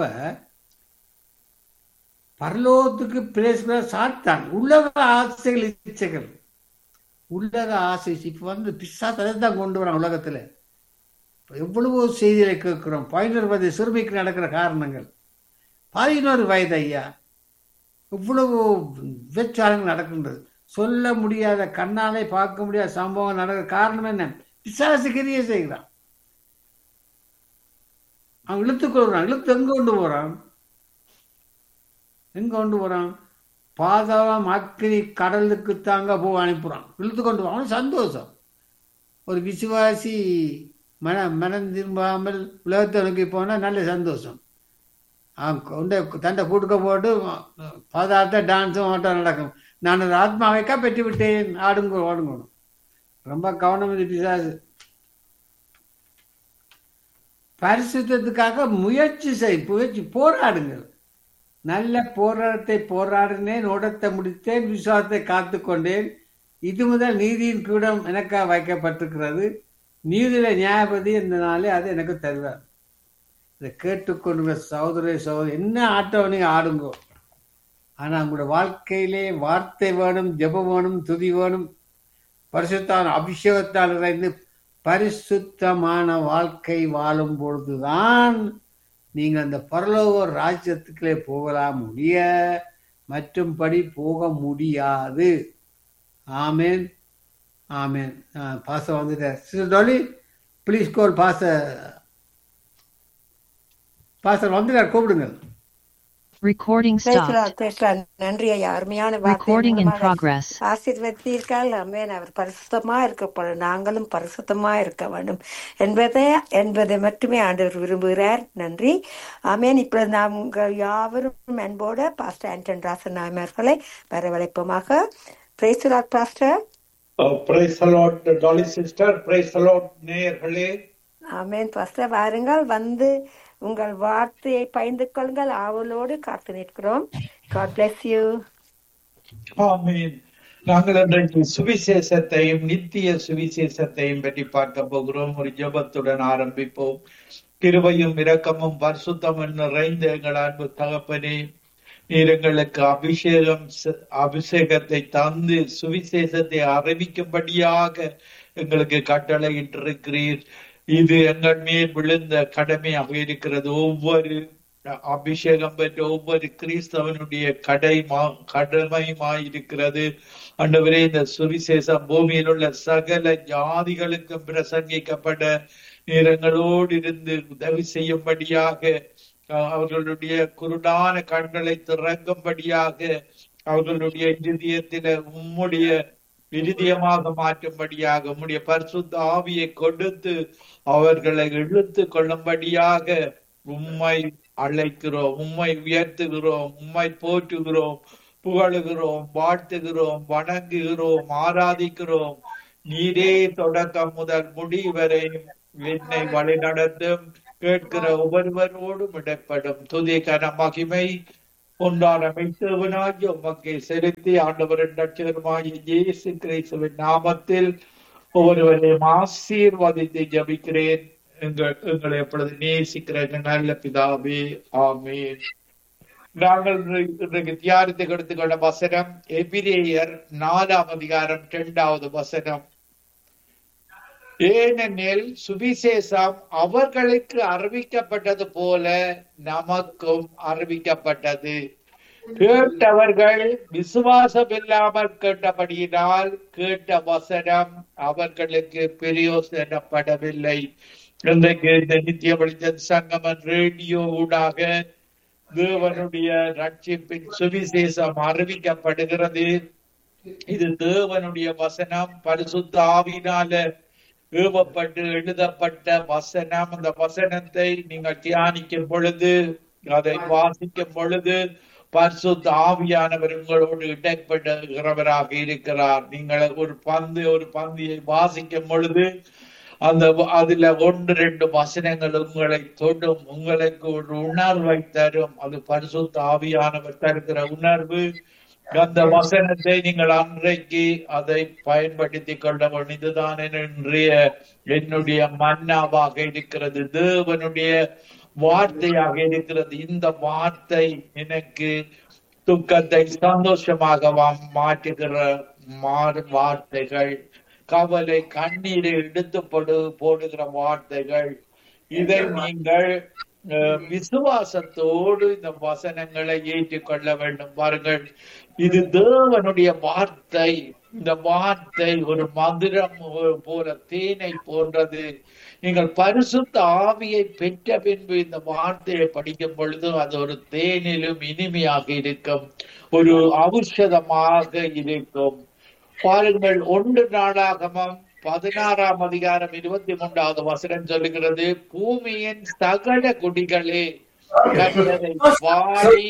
பரலோகத்துக்கு பிரேச சாத்தான் உலக ஆசைகள் இச்சைகள் உலக ஆசை இப்ப வந்து பிசாசு அதை தான் கொண்டு வரான் உலகத்துல எவ்வளவோ செய்திகளை கேட்கிறோம் பதினோரு வயது சிறுமிக்கு நடக்கிற காரணங்கள் பதினோரு வயது ஐயா இவ்வளவு விபச்சாரங்கள் நடக்கின்றது சொல்ல முடியாத கண்ணாலே பார்க்க முடியாத சம்பவம் நடக்கிற காரணம் என்ன பிசாசு கிரியை செய்கிறான் அவன் இழுத்து கொள்றான் இழுத்து எங்க கொண்டு போறான் எங்க கொண்டு போறான் பாதாளம் அக்கினி கடலுக்கு தாங்க போ அனுப்புறான் இழுத்து கொண்டு போறான் சந்தோஷம் ஒரு விசுவாசி மன மனம் திரும்பாமல் உலகத்தை நோக்கி போனா நல்ல சந்தோஷம் அவன் கொண்ட தண்டை கூட்டுக்க போட்டு பாதாட்ட டான்ஸும் ஆட்டம் நடக்கும் நான் ஒரு ஆத்மாவைக்கா பெற்று விட்டேன் ஆடுங்க ஓடுங்கணும் ரொம்ப கவனம் இது பிசாசு பரிசுத்தத்துக்காக முயற்சி செய் முயற்சி போராடுங்கள் நல்ல போராட்டத்தை போராடினேன் ஓடத்தை முடித்தேன் விசுவாசத்தை காத்து கொண்டேன் இது முதல் நீதியின் கூடம் எனக்காக வைக்கப்பட்டிருக்கிறது நீதியில நியாயபதி இந்த நாளே அது எனக்கு தருவார் இதை கேட்டுக்கொண்டு சகோதர சகோதரி என்ன ஆட்டம் நீங்க ஆடுங்கோ ஆனா உங்களோட வாழ்க்கையிலே வார்த்தை வேணும் ஜெபம் வேணும் துதி வேணும் பரிசுத்தான் அபிஷேகத்தால் இருந்து பரிசுத்தமான வாழ்க்கை வாழும் பொழுதுதான் நீங்க அந்த பரலோக ராஜ்யத்துக்குள்ளே போகலாம் முடிய மற்றும்படி போக முடியாது ஆமேன் ஆமேன் பாச வந்துட்டார் சிஸ்டர் டோலி ப்ளீஸ் கோல் பாச பாசர் வந்துட்டார் கூப்பிடுங்க Recording stopped. பேசுறார் நன்றி ஐயா அருமையான Recording in progress. ஆசீர்வதித்தீர்கள் அமேன் அவர் பரிசுத்தமா இருக்க நாங்களும் பரிசுத்தமா இருக்க வேண்டும் என்பதை என்பதை மட்டுமே ஆண்டவர் விரும்புகிறார் நன்றி ஆமேன் இப்பொழுது நாங்கள் யாவரும் அன்போட பாஸ்டர் ஆண்டன் ராசன் நாயமர்களை வரவழைப்போமாக praise the Lord pastor Oh, praise the Lord, Dolly sister. Praise the Lord, நேயர்களே ஆமேன் பாஸ்டர் வாருங்கள் வந்து உங்கள் வார்த்தையை பயந்து கொள்ளுங்கள் ஆவலோடு காத்து நிற்கிறோம் காட் பிளஸ் யூ ஆமென் நாங்கள் இன்றைக்கு சுவிசேஷத்தையும் நித்திய சுவிசேஷத்தையும் பற்றி பார்க்க போகிறோம் ஒரு ஜெபத்துடன் ஆரம்பிப்போம் கிருபையும் இரக்கமும் பரிசுத்தமும் நிறைந்த எங்கள் அன்பு தகப்பனே நீர் எங்களுக்கு அபிஷேகம் செ- அபிஷேகத்தை தந்து சுவிசேஷத்தை அறிவிக்கும்படியாக எங்களுக்கு கட்டளையிட்டிருக்கிறீர் இது எங்கள் மேல் விழுந்த கடமையாக இருக்கிறது ஒவ்வொரு அபிஷேகம் பெற்ற ஒவ்வொரு கிறிஸ்தவனுடைய கடைமா கடமையுமாயிருக்கிறது ஆண்டவரே இந்த சுவிசேஷம் பூமியில் உள்ள சகல ஜாதிகளுக்கும் பிரசங்கிக்கப்பட நேரங்களோடு இருந்து உதவி செய்யும்படியாக அஹ், அவர்களுடைய குருடான கண்களை திறங்கும்படியாக அவர்களுடைய இருதயத்தில உம்முடைய இருதயமாக மாற்றும்படியாக உம்முடைய பரிசுத்த ஆவியை கொடுத்து அவர்களை இழுத்து கொள்ளும்படியாக உம்மை அழைக்கிறோம் உம்மை உயர்த்துகிறோம் உம்மை போற்றுகிறோம் புகழுகிறோம் வாழ்த்துகிறோம் வணங்குகிறோம் ஆராதிக்கிறோம் நீரே தொடக்கம் முதல் முடிவரை என்னை வழி நடத்தும் கேட்கிற ஒவ்வொருவரோடும் இடப்படும் துதி கன மகிமை ஒன்றான மெய்த்தேவனாகி உமக்கு செலுத்தி ஆண்டவரின் ரட்சகருமாகிய இயேசு கிறிஸ்துவின் நாமத்தில் ஒவ்வொருவரையும் ஆசீர்வதித்து ஜபிக்கிறேன் எங்கள் எங்களை எப்பொழுது நேசிக்கிற எங்கள் நல்ல பிதாவே ஆமீன் நாங்கள் இன்று- இன்றைக்கு தியானித்து எடுத்துக்கொண்ட வசனம் எபிரேயர் நாலாம் அதிகாரம் இரண்டாவது வசனம் ஏனெனில் சுவிசேஷம் அவர்களுக்கு அறிவிக்கப்பட்டது போல நமக்கும் அறிவிக்கப்பட்டது கேட்டவர்கள் விசுவாசம் இல்லாமல் கேட்டபடியினால் கேட்ட வசனம் அவர்களுக்கு பிரயோசனப்படவில்லை இன்றைக்கு இந்த நித்திய வெளிச்சம் சங்கமன் ரேடியோ ஊடாக தேவனுடைய ரட்சிப்பின் சுவிசேஷம் அறிவிக்கப்படுகிறது இது தேவனுடைய வசனம் பரிசுத்த ஆவினால ஏவப்பட்டு எழுதப்பட்ட வசனம் அந்த வசனத்தை நீங்கள் தியானிக்கும் பொழுது அதை வாசிக்கும் பொழுது பரிசுத்த ஆவியானவர் உங்களோடு இடைப்படுகிறவராக இருக்கிறார் நீங்கள் ஒரு பந்து ஒரு பந்தியை வாசிக்கும் பொழுது அந்த வ- அதுல ஒன்று ரெண்டு வசனங்கள் உங்களை தொடும் உங்களுக்கு ஒரு உணர்வை தரும் அது பரிசுத்த ஆவியானவர் தருகிற உணர்வு அந்த வசனத்தை நீங்கள் அன்றைக்கு அதை பயன்படுத்திக் கொள்ள வேண்டும் இதுதான் என்னுடைய என்னுடைய மன்னாவாக இருக்கிறது தேவனுடைய வார்த்தையாக இருக்கிறது இந்த வார்த்தை எனக்கு துக்கத்தை சந்தோஷமாக வா- மாற்றுகிற மாறு வார்த்தைகள் கவலை கண்ணீரை எடுத்து போடு போடுகிற வார்த்தைகள் இதை நீங்கள் அஹ், விசுவாசத்தோடு இந்த வசனங்களை ஏற்றுக்கொள்ள வேண்டும் பாருங்கள் இது தேவனுடைய வார்த்தை இந்த வார்த்தை ஒரு மதுரம் போல தேனை போன்றது நீங்கள் பரிசுத்த ஆவியை பெற்ற பின்பு இந்த வார்த்தையை படிக்கும் பொழுது அது ஒரு தேனிலும் இனிமையாக இருக்கும் ஒரு ஔஷதமாக இருக்கும் பாருங்கள் ஒன்று நாளாகமம் பதினாறாம் அதிகாரம் இருபத்தி மூன்றாவது வசனம் சொல்லுகிறது பூமியின் சகல குடிகளே கர்த்தரை பாடி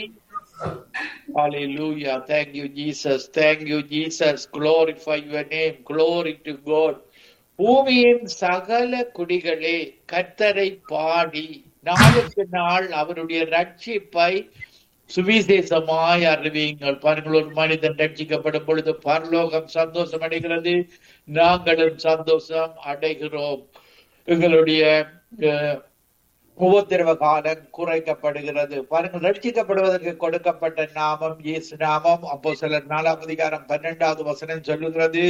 Hallelujah. Thank you, Jesus. Thank you, Jesus. Glorify your name. Glory to God. பூமியின் சகல குடிகளே கர்த்தரை பாடி நாளுக்கு நாள் அவருடைய ரட்சிப்பை சுவிசேஷமாய் அறிவியுங்கள் பாருங்கள் ஒரு மனிதன் ரட்சிக்கப்படும் பொழுது பரலோகம் சந்தோஷம் அடைகிறது நாங்களும் சந்தோஷம் அடைகிறோம் எங்களுடைய அஹ், உபத்திரவ காலம் குறைக்கப்படுகிறது பாருங்கள் ரட்சிக்கப்படுவதற்கு கொடுக்கப்பட்ட நாமம் இயேசு நாமம் அப்போ சிலர் நாலாம் அதிகாரம் பன்னெண்டாவது வசனம் சொல்லுகிறது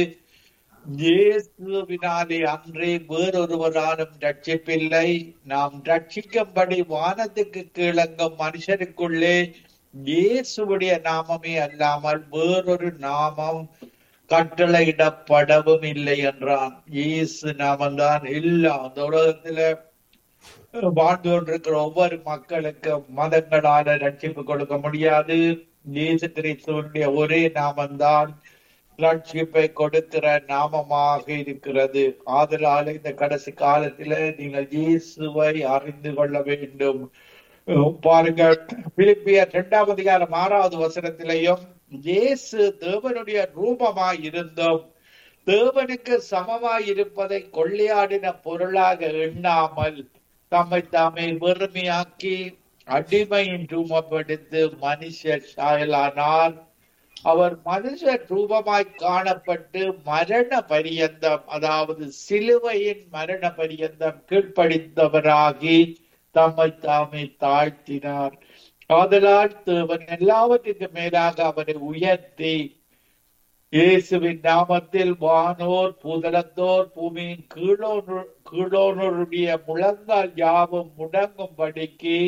இயேசுவினாலே அன்றே வேறொருவராலும் ரட்சிப்பில்லை நாம் ரட்சிக்கும்படி வானத்துக்கு கீழங்கும் மனுஷருக்குள்ளே இயேசுவுடைய நாமமே அல்லாமல் வேறொரு நாமம் கட்டளையிடப்படவும் இல்லை என்றான் இயேசு நாமம்தான் எல்லா அந்த உலகத்துல வாழ்ந்து கொண்டிருக்கிற ஒவ்வொரு மக்களுக்கும் மதங்களால ரட்சிப்பு கொடுக்க முடியாது இயேசு கிறிஸ்துவனுடைய ஒரே நாமம்தான் ரட்சிப்பை கொடுக்கிற நாமமாக இருக்கிறது ஆதலால் இந்த கடைசி காலத்தில நீங்கள் இயேசுவை அறிந்து கொள்ள வேண்டும் அஹ் பாருங்கள் பிலிப்பியர் இரண்டாம் அதிகாரம் ஆறாவது வசனத்திலையும் இயேசு தேவனுடைய ரூபமாய் இருந்தும் தேவனுக்கு சமமாய் இருப்பதை கொள்ளையாடின பொருளாக எண்ணாமல் தம்மை தாமே வெறுமையாக்கி அடிமையின் ரூபப்படுத்து மனுஷ சாயலானார் அவர் மனுஷ ரூபமாய் காணப்பட்டு மரண பரியந்தம் அதாவது சிலுவையின் மரண பரியந்தம் கீழ்ப்படிந்தவராகி தம்மை தாமே தாழ்த்தினார் ஆதலால் தேவன் எல்லாவற்றுக்கும் மேலாக அவரை உயர்த்தி இயேசுவின் நாமத்தில் வானோர் பூதளத்தோர் பூமியின் கீழோனு கீழோனருடைய முழங்கால் யாவும் முடங்கும்படிக்கு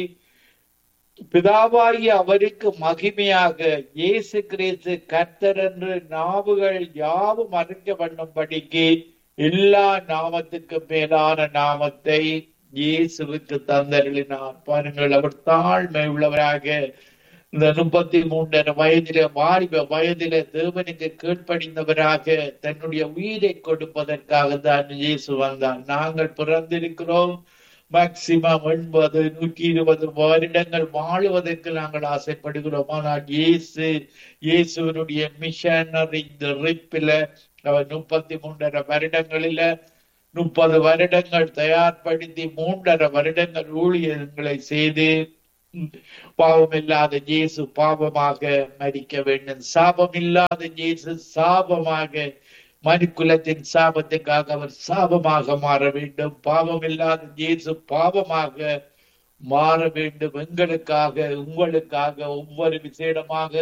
பிதாவாகி அவருக்கு மகிமையாக இயேசு கிறிஸ்து கர்த்தர் என்று நாவுகள் யாவும் அறிக்க பண்ணும்படிக்கு எல்லா நாமத்துக்கு மேலான நாமத்தை இயேசுவுக்கு தந்தருளினார் பாருங்கள் அவர் தாழ்மை உள்ளவராக இந்த முப்பத்தி மூன்றரை வயதில வாலிப வயதில தேவனுக்கு கீழ்ப்படிந்தவராக தன்னுடைய உயிரை கொடுப்பதற்காக தான் இயேசு வந்தார் நாங்கள் பிறந்திருக்கிறோம் மேக்சிமம் எண்பது நூற்றி இருபது வருடங்கள் வாழுவதற்கு நாங்கள் ஆசைப்படுகிறோம் ஆனால் இயேசு இயேசுவனுடைய மிஷனரி இந்த ரிப்பில அவர் முப்பத்தி மூன்றரை வருடங்களில முப்பது வருடங்கள் தயார்படுத்தி மூன்றரை வருடங்கள் ஊழியர்களை செய்து பாவம் இல்லாத இயேசு பாவமாக மரிக்க வேண்டும் சாபம் இல்லாத இயேசு சாபமாக மனுக்குலத்தின் சாபத்துக்காக அவர் சாபமாக மாற வேண்டும் பாவம் இல்லாத இயேசு பாவமாக மாற வேண்டும் எங்களுக்காக உங்களுக்காக ஒவ்வொரு விசேடமாக